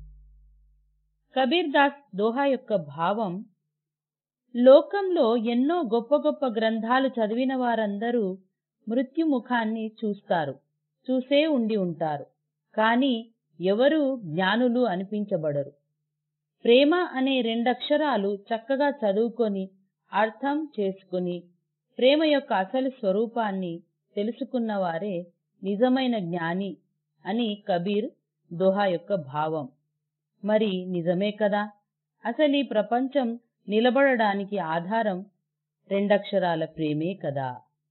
కబీర్ దాస్ దోహా యొక్క భావం లోకంలో ఎన్నో గొప్ప గొప్ప గ్రంథాలు చదివిన వారందరూ మృత్యుముఖాన్ని చూస్తారు చూసే ఉండి ఉంటారు కాని ఎవరూ జ్ఞానులు అనిపించబడరు ప్రేమ అనే రెండక్షరాలు చక్కగా చదువుకొని అర్థం చేసుకుని ప్రేమ యొక్క అసలు స్వరూపాన్ని తెలుసుకున్నవారే నిజమైన జ్ఞాని అని కబీర్ దోహా యొక్క భావం మరి నిజమే కదా అసలు ఈ ప్రపంచం నిలబడడానికి ఆధారం రెండక్షరాల ప్రేమే కదా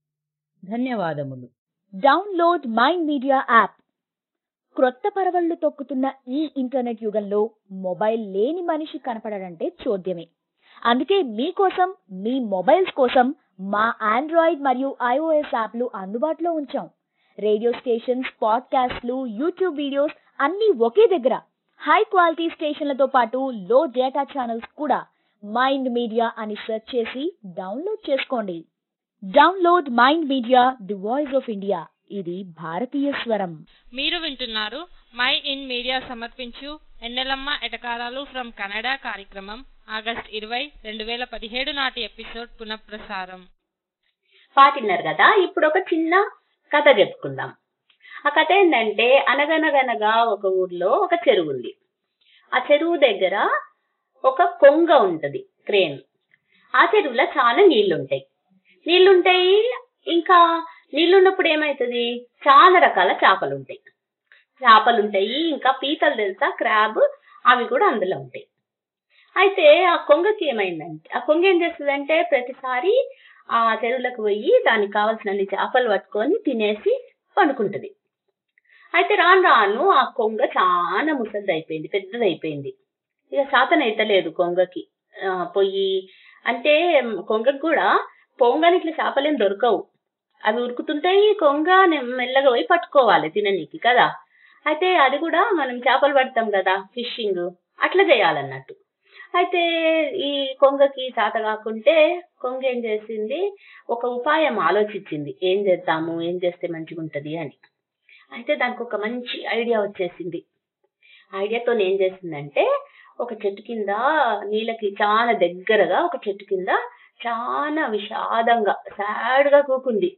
ధన్యవాదములు డౌన్లోడ్ మైండ్ మీడియా యాప్ క్రొత్త పరవళ్లు తొక్కుతున్న ఈ ఇంటర్నెట్ యుగంలో మొబైల్ లేని మనిషి కనపడడంటే చోద్యమే అందుకే మీకోసం మీ మొబైల్స్ కోసం మా ఆండ్రాయిడ్ మరియు ఐఓఎస్ యాప్లు అందుబాటులో ఉంచాం రేడియో స్టేషన్స్ పాడ్కాస్ట్లు యూట్యూబ్ వీడియోస్ అన్నీ ఒకే దగ్గర హై క్వాలిటీ స్టేషన్లతో పాటు లో డేటా ఛానల్స్ కూడా మైండ్ మీడియా అని సెర్చ్ చేసి డౌన్లోడ్ చేసుకోండి download Mind Media the voice of India ఇది భారతీయ స్వరం మీరు వింటున్నారు మై ఇన్ మీడియా సమర్పించు ఎన్నెలమ్మ ఎటకారాలు ఫ్రమ్ కన్నడ కార్యక్రమం ఆగస్ట్ ఇరవై రెండు వేల పదిహేడు నాటి ఎపిసోడ్ పునఃప్రసారం పాటిన్నారు కదా ఇప్పుడు ఒక చిన్న కథ చెప్పుకుందాం ఆ కథ ఏంటంటే అనగనగనగా ఒక ఊర్లో ఒక చెరువు ఉంది ఆ చెరువు దగ్గర ఒక కొంగ ఉంటది క్రేన్ ఆ చెరువులో చాలా నీళ్లుంటాయి నీళ్లుంటాయి ఇంకా నీళ్లున్నప్పుడు ఏమైతుంది చాలా రకాల చేపలు ఉంటాయి చేపలు ఉంటాయి ఇంకా పీతలు తెలుసా క్రాబ్ అవి కూడా అందులో ఉంటాయి అయితే ఆ కొంగకి ఏమైందంటే ఆ కొంగ ఏం చేస్తుందంటే ప్రతిసారి ఆ చెరువులకు పోయి దానికి కావాల్సినన్ని చేపలు పట్టుకొని తినేసి పండుకుంటది అయితే రాను రాను ఆ కొంగ చాలా ముసలిది అయిపోయింది పెద్దది అయిపోయింది ఇక శాతం అయితలేదు కొంగకి ఆ, పొయ్యి అంటే కొంగకి కూడా పొంగని ఇట్లా చేపలేం దొరకవు అవి ఉరుకుతుంటాయి కొంగ నె- మెల్లగా పోయి పట్టుకోవాలి తిననీకి కదా అయితే అది కూడా మనం చేపలు పడతాం కదా ఫిషింగ్ అట్లా చేయాలన్నట్టు అయితే ఈ కొంగకి చేత కాకుంటే కొంగ ఏం చేసింది ఒక ఉపాయం ఆలోచించింది ఏం చేద్దాము ఏం చేస్తే మంచిగా ఉంటది అని అయితే దానికి ఒక మంచి ఐడియా వచ్చేసింది ఐడియాతో ఏం చేసిందంటే ఒక చెట్టు కింద నీళ్ళకి చాలా దగ్గరగా ఒక చెట్టు కింద చాలా విషాదంగా సాడ్ గా కూకుంది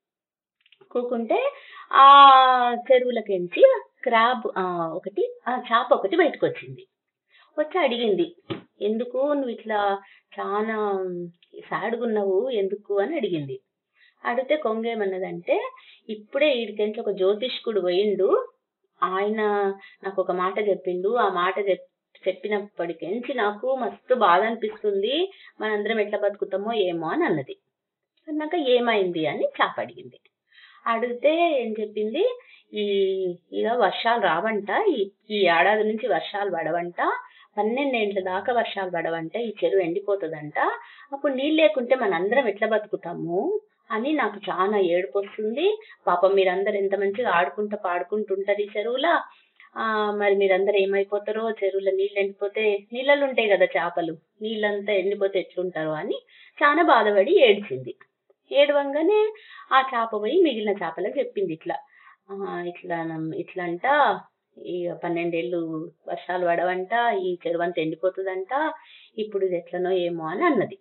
కూకుంటే ఆ చెరువులకెంచి క్రాబ్ ఆ, ఒకటి ఆ చేప ఒకటి బయటకు వచ్చింది వచ్చి అడిగింది ఎందుకు నువ్వు ఇట్లా చాలా సాడుగున్నావు ఎందుకు అని అడిగింది అడిగితే కొంగ ఏమన్నదంటే ఇప్పుడే వీడికెంచి ఒక జ్యోతిష్కుడు పోయిండు ఆయన నాకు ఒక మాట చెప్పిండు ఆ మాట చెప్ చెప్పినప్పటికెంచి నాకు మస్తు బాధ అనిపిస్తుంది మనందరం ఎట్లా బతుకుతామో ఏమో అని అన్నది అన్నాక ఏమైంది అని చాప అడిగింది అడిగితే ఏం చెప్పింది ఈ ఇక వర్షాలు రావంట ఈ ఈ ఏడాది నుంచి వర్షాలు పడవంట పన్నెండేండ్ల దాకా వర్షాలు పడవంట ఈ చెరువు ఎండిపోతుందంట అప్పుడు నీళ్ళు లేకుంటే మనందరం ఎట్లా బతుకుతాము అని నాకు చాలా ఏడుపు వస్తుంది పాపం మీరందరూ ఎంత మంచిగా ఆడుకుంటూ పాడుకుంటుంటారు ఈ చెరువులా ఆ మరి మీరందరూ ఏమైపోతారో చెరువులో నీళ్ళు ఎండిపోతే నీళ్ళలో ఉంటాయి కదా చేపలు నీళ్ళంతా ఎండిపోతే ఎట్లుంటారో అని చాలా బాధపడి ఏడ్చింది ఏడవంగానే ఆ చేప పోయి మిగిలిన చేపలకు చెప్పింది ఇట్లా ఆ ఇట్లా నమ్- ఇట్లా అంట ఈ పన్నెండేళ్ళు వర్షాలు పడవంట ఈ చెరువు అంతా ఎండిపోతుందంట ఇప్పుడు ఇది ఎట్లనో ఏమో అని అన్నది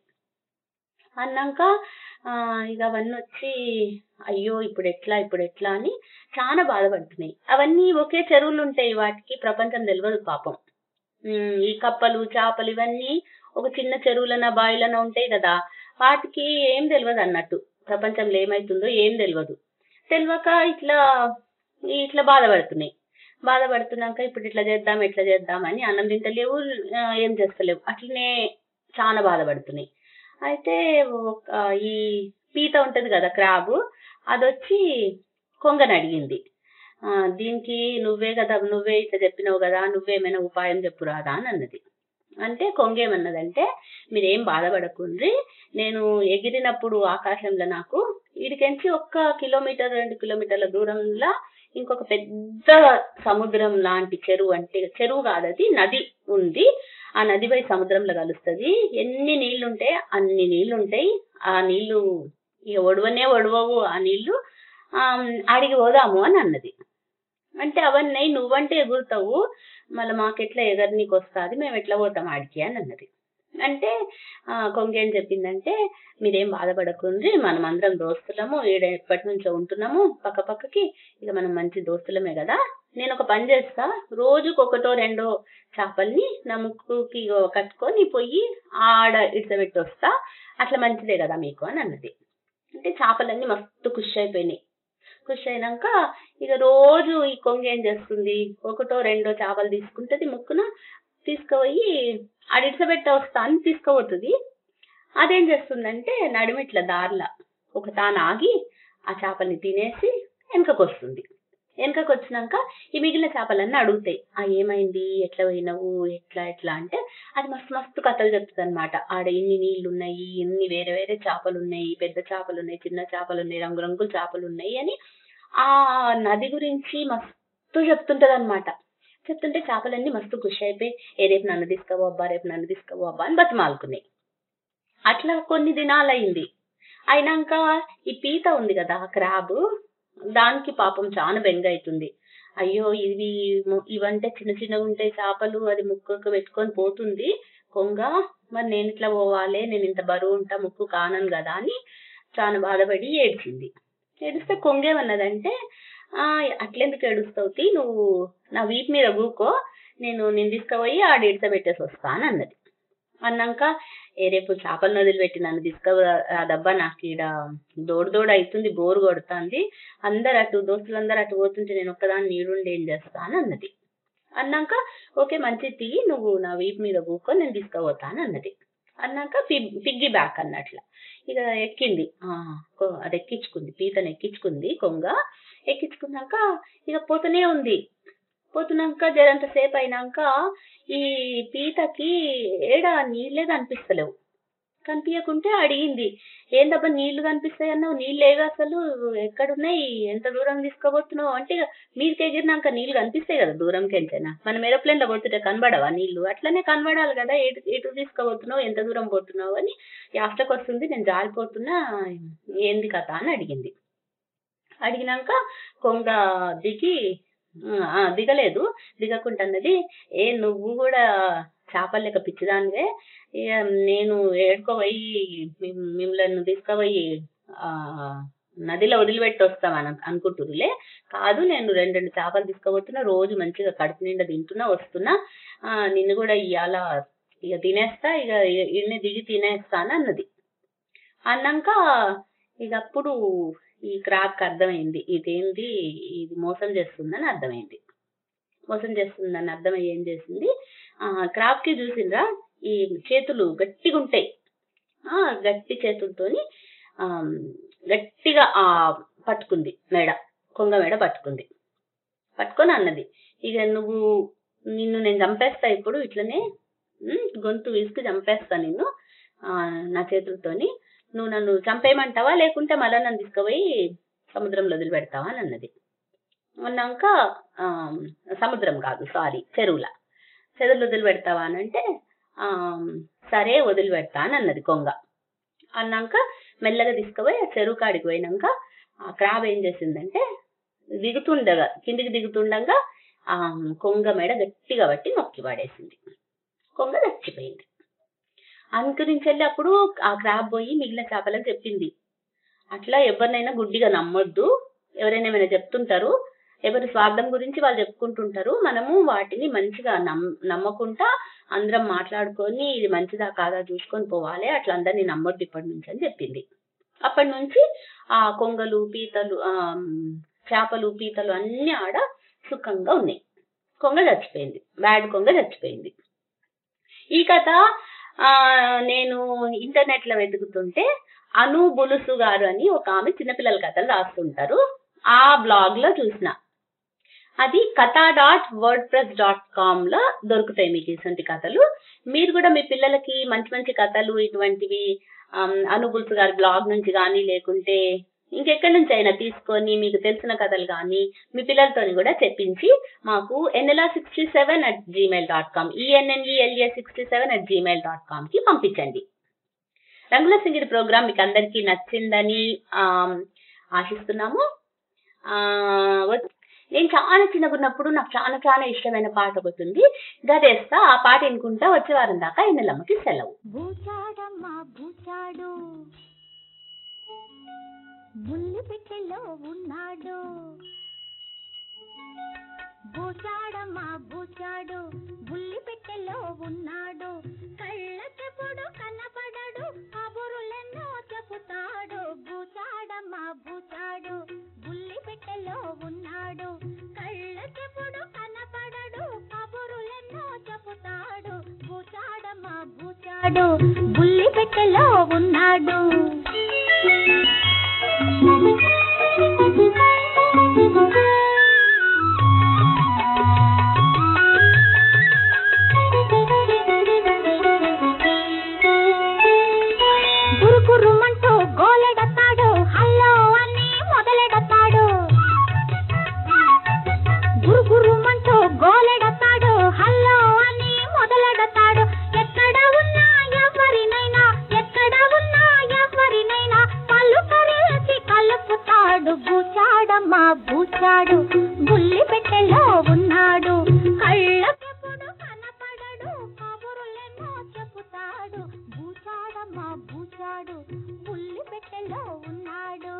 అన్నాక ఆ ఇక అవన్నీ వచ్చి అయ్యో ఇప్పుడు ఎట్లా ఇప్పుడు ఎట్లా అని చాలా బాధపడుతున్నాయి అవన్నీ ఒకే చెరువులు ఉంటాయి వాటికి ప్రపంచం తెలియదు పాపం ఉమ్, ఈ కప్పలు చేపలు ఇవన్నీ ఒక చిన్న చెరువులన బావిలన ఉంటాయి కదా వాటికి ఏం తెలియదు అన్నట్టు ప్రపంచంలో ఏమైతుందో ఏం తెలియదు తెలియక ఇట్లా ఇట్లా బాధపడుతున్నాయి బాధపడుతున్నాక ఇప్పుడు ఇట్లా చేద్దాం ఎట్లా చేద్దాం అని అన్నం తింటలేవు ఆ, ఏం చేస్తలేవు అట్లనే చాలా బాధపడుతున్నాయి అయితే ఒక ఈ పీత ఉంటది కదా క్రాబ్ అదొచ్చి కొంగని అడిగింది ఆ, దీనికి నువ్వే కదా నువ్వే ఇట్లా చెప్పినావు కదా నువ్వేమైనా ఉపాయం చెప్పురాదా అని అన్నది అంటే కొంగ ఏమన్నదంటే మీరేం బాధపడకుండ్రి నేను ఎగిరినప్పుడు ఆకాశంలో నాకు వీడికెంచి ఒక్క కిలోమీటర్ రెండు కిలోమీటర్ల దూరంలో ఇంకొక పెద్ద సముద్రం లాంటి చెరువు అంటే చెరువు కాదు అది నది ఉంది ఆ నది పోయి సముద్రంలో కలుస్తది ఎన్ని నీళ్లు ఉంటాయి అన్ని నీళ్లు ఉంటాయి ఆ నీళ్లు ఇక ఒడవనే ఒడవవు ఆ నీళ్లు ఆ ఆడికి పోదాము అని అన్నది అంటే అవన్నీ నువ్వంటే ఎగురుతావు మళ్ళీ మాకెట్లా ఎగరనీకి వస్తుంది మేము ఎట్లా పోతాం ఆడికి అని అన్నది అంటే ఆ, కొంగ ఏం చెప్పిందంటే మీరేం బాధపడకుండ్రి మనం అందరం దోస్తులము ఈడ ఎప్పటి నుంచో ఉంటున్నాము పక్క పక్కకి ఇక మనం మంచి దోస్తులమే కదా నేను ఒక పని చేస్తా రోజుకు ఒకటో రెండో చేపల్ని నా ముక్కుకి ఇగో కట్టుకొని పోయి ఆడ ఇడ్చబెట్టి వస్తా అట్లా మంచిదే కదా మీకు అని అన్నది అంటే చేపలన్నీ మస్తు ఖుషి అయిపోయినాయి ఖుషి అయినాక ఇక రోజు ఈ కొంగ ఏం చేస్తుంది ఒకటో రెండో చేపలు తీసుకుంటది ముక్కున తీసుకుపోయి అడిడ్చబెట్ట వస్తా అని తీసుకుపోతుంది అదేం చేస్తుందంటే నడిమిట్ల దారిలా ఒక తాను ఆగి ఆ చేపల్ని తినేసి వెనకకు వస్తుంది వెనకకు వచ్చినాక ఈ మిగిలిన చేపలన్నీ అడుగుతాయి ఆ ఏమైంది ఎట్లా పోయినావు ఎట్లా ఎట్లా అంటే అది మస్తు మస్తు కథలు చెప్తుంది అనమాట ఆడ ఇన్ని నీళ్లు ఉన్నాయి ఇన్ని వేరే వేరే చేపలు ఉన్నాయి పెద్ద చేపలు ఉన్నాయి చిన్న చేపలు ఉన్నాయి రంగురంగుల చేపలు ఉన్నాయి అని ఆ నది గురించి మస్తు చెప్తుంటది అనమాట చెప్తుంటే చేపలన్నీ మస్తు ఖుషి అయిపోయి ఏ రేపు నన్ను తీసుకోవో అబ్బా రేపు నన్ను తీసుకోవో అబ్బా అని బతిమాలుకున్నాయి అట్లా కొన్ని దినాలైంది అయినాక ఈ పీత ఉంది కదా క్రాబ్ దానికి పాపం చాలా బెంగ అవుతుంది అయ్యో ఇవి ము- ఇవంటే చిన్న చిన్నగా ఉంటాయి చేపలు అది ముక్కుకు పెట్టుకొని పోతుంది కొంగ మరి నేను ఇట్లా పోవాలి నేను ఇంత బరువు ఉంటా ముక్కు కానను కదా అని చాలా బాధపడి ఏడ్చింది ఏడిస్తే కొంగేమన్నదంటే ఆ అట్లెందుకు ఏడుస్తావు తీ, నువ్వు నా వీపు మీద కూకో నేను నేను తీసుకుపోయి ఆడ ఇడతబెట్టేసి వస్తా అని అన్నది అన్నాక ఏ రేపు చేపలను వదిలిపెట్టి నన్ను తీసుకురాదబ్బా నాకు ఈడ దోడు దోడు అవుతుంది బోరు కొడుతుంది అందరు అటు దోస్తులందరూ అటు పోతుంటే నేను ఒక్కదాన్ని నీడుండి ఏం చేస్తా అని అన్నది అన్నాక ఓకే మంచి తీ నువ్వు నా వీపు మీద కూకో నేను తీసుకుపోతాను అన్నది అన్నాక పి- పిగ్గి బ్యాక్ అన్నట్ల ఇక ఎక్కింది ఆ, కొ- అది ఎక్కించుకుంది పీతను ఎక్కించుకుంది కొంగ ఎక్కించుకున్నాక ఇక పోతూనే ఉంది పోతున్నాక జరంత సేపు అయినాక ఈ పీతకి ఏడ నీళ్ళే కనిపిస్తలేవు కనిపించకుంటే అడిగింది ఏందబ్బా నీళ్లు కనిపిస్తాయి అన్నావు నీళ్ళు ఏవి అసలు ఎక్కడున్నాయి ఎంత దూరం తీసుకోబోతున్నావు అంటే ఇక మీదకి ఎగిరినాక నీళ్లు కనిపిస్తాయి కదా దూరంకి ఎంతైనా మనం ఏరోప్లేన్ లో పోతుంటే కనబడవా నీళ్లు అట్లనే కనబడాలి కదా ఎటు ఎటు తీసుకోబోతున్నావు ఎంత దూరం పోతున్నావు అని యాఫ్టకు వస్తుంది నేను జారిపోతున్నా ఏంది కథ అని అడిగింది అడిగినాక కొంగ దిగి ఆ, దిగలేదు దిగకుండా అన్నది ఏ నువ్వు కూడా చేపల లెక్క పిచ్చిదానివే ఇక నేను ఏడుకోపోయి మిమ్- మిమ్మల్ని తీసుకుపోయి ఆ నదిలో వదిలిపెట్టి వస్తామని అనుకుంటురులే కాదు నేను రెండు రెండు చేపలు తీసుకుపోతున్నా రోజు మంచిగా కడుపు నిండా తింటున్నా వస్తున్నా ఆ నిన్ను కూడా ఇవాళ ఇక తినేస్తా ఇక ఇన్ని దిగి తినేస్తాను అన్నది అన్నాక ఇక అప్పుడు ఈ క్రాక్ అర్థమైంది ఇదేంది ఇది మోసం చేస్తుందని అర్థమైంది మోసం చేస్తుందని అర్థమయ్యి ఏం చేసింది ఆ క్రాప్ కి చూసిండ్రా ఈ చేతులు గట్టిగా ఉంటాయి ఆ గట్టి చేతులతోని ఆ గట్టిగా ఆ పట్టుకుంది మెడ కొంగ మెడ పట్టుకుంది పట్టుకొని అన్నది ఇక నువ్వు నిన్ను నేను చంపేస్తా ఇప్పుడు ఇట్లనే ఉమ్, గొంతు విసుగు చంపేస్తా నిన్ను ఆ నా చేతులతోని నువ్వు నన్ను చంపేయమంటావా లేకుంటే మళ్ళా నన్ను తీసుకుపోయి సముద్రంలో వదిలిపెడతావా అని అన్నది అన్నాక ఆ, సముద్రం కాదు సారీ చెరువుల చెరువులు వదిలిపెడతావా అని అంటే ఆ, సరే వదిలిపెడతా అని అన్నది కొంగ అన్నాక మెల్లగా తీసుకుపోయి ఆ చెరువు కాడికి పోయినాక ఆ క్రాబ్ ఏం చేసిందంటే దిగుతుండగా కిందికి దిగుతుండగా ఆ కొంగ మెడ గట్టిగా పట్టి నొక్కి పడేసింది కొంగ చచ్చిపోయింది అనుకరించి వెళ్ళి అప్పుడు ఆ క్రాబ్ పోయి మిగిలిన చేపలకు చెప్పింది అట్లా ఎవరినైనా గుడ్డిగా నమ్మొద్దు ఎవరైనా ఏమైనా చెప్తుంటారు ఎవరి స్వార్థం గురించి వాళ్ళు చెప్పుకుంటుంటారు మనము వాటిని మంచిగా నమ్ నమ్మకుండా అందరం మాట్లాడుకొని ఇది మంచిదా కాదా చూసుకొని పోవాలి అట్లా అందరినీ నమ్మొద్దు ఇప్పటి నుంచి అని చెప్పింది అప్పటి నుంచి ఆ కొంగలు పీతలు ఆ చేపలు పీతలు అన్ని ఆడ సుఖంగా ఉన్నాయి కొంగ చచ్చిపోయింది బ్యాడ్ కొంగ చచ్చిపోయింది ఈ కథ ఆ నేను ఇంటర్నెట్ లో వెతుకుతుంటే అను బులుసు గారు అని ఒక ఆమె చిన్నపిల్లల కథలు రాస్తుంటారు ఆ బ్లాగ్ లో చూసిన అది కథ dot WordPress dot com లో దొరుకుతాయి మీకు ఇటువంటి కథలు మీరు కూడా మీ పిల్లలకి మంచి మంచి కథలు ఇటువంటివి ఆమ్, అను బులుసు గారి బ్లాగ్ నుంచి కానీ లేకుంటే ఇంకెక్కడి నుంచి అయినా తీసుకొని మీకు తెలిసిన కథలు కానీ మీ పిల్లలతోని కూడా చెప్పించి మాకు Ennela sixty seven at Gmail dot com E N N E L A sixty seven at Gmail dot com కి పంపించండి రంగుల సింగిడి ప్రోగ్రామ్ మీకు అందరికీ నచ్చిందని ఆమ్, ఆశిస్తున్నాము ఆ వ- నేను చాలా చిన్నగా ఉన్నప్పుడు నాకు చాలా చాలా ఇష్టమైన పాట ఒకటి ఉంది గదేస్తా ఆ పాట వినుకుంటా వచ్చే వారం దాకా ఎన్నెలమ్మకి సెలవు భూచాడమ్మా భూచాడు ముల్లి పెట్టెలో ఉన్నాడు భూచాడమ్మా భూచాడు బుల్లి పెట్టెలో ఉన్నాడు కళ్ళకెప్పుడు కనపడడు కబురులెన్నో చెబుతాడు భూచాడమ్మా భూచాడు బుల్లి పెట్టెలో ఉన్నాడు కళ్ళకెప్పుడు కనపడడు కబురులెన్నో చెబుతాడు భూచాడమ్మా భూచాడు బుల్లి పెట్టెలో ఉన్నాడు గురుగురుమంటూ గోలెడతాడు హల్లో అని మొదలెడతాడు గురుగురుమంటూ గోలెడతాడు హల్లో అని మొదలెడతాడు ఎక్కడ ఉన్నా ఎవరినైనా ఎక్కడ ఉన్నా ఎవరినైనా పలుకరించి కలుపుతాడు భూచాడమ్మా భూచాడు బుల్లి పెట్టెలో ఉన్నాడు కళ్ళకెప్పుడు కనపడడు కబురులెన్నో చెబుతాడు భూచాడమ్మా భూచాడు బుల్లి పెట్టెలో ఉన్నాడు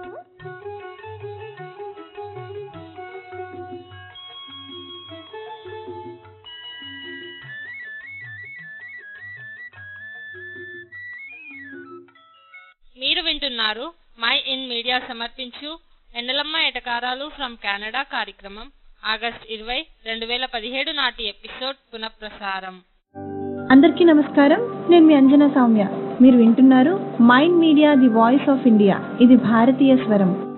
మీరు వింటున్నారు మై ఇన్ మీడియా సమర్పించు ఎండలమ్మ ఎటకారాలు ఫ్రమ్ కెనడా కార్యక్రమం ఆగస్ట్ ఇరవై రెండు వేల పదిహేడు నాటి ఎపిసోడ్ పునఃప్రసారం అందరికీ నమస్కారం నేను మీ అంజనా సౌమ్య మీరు వింటున్నారు Mind Media the voice of India ఇది భారతీయ స్వరం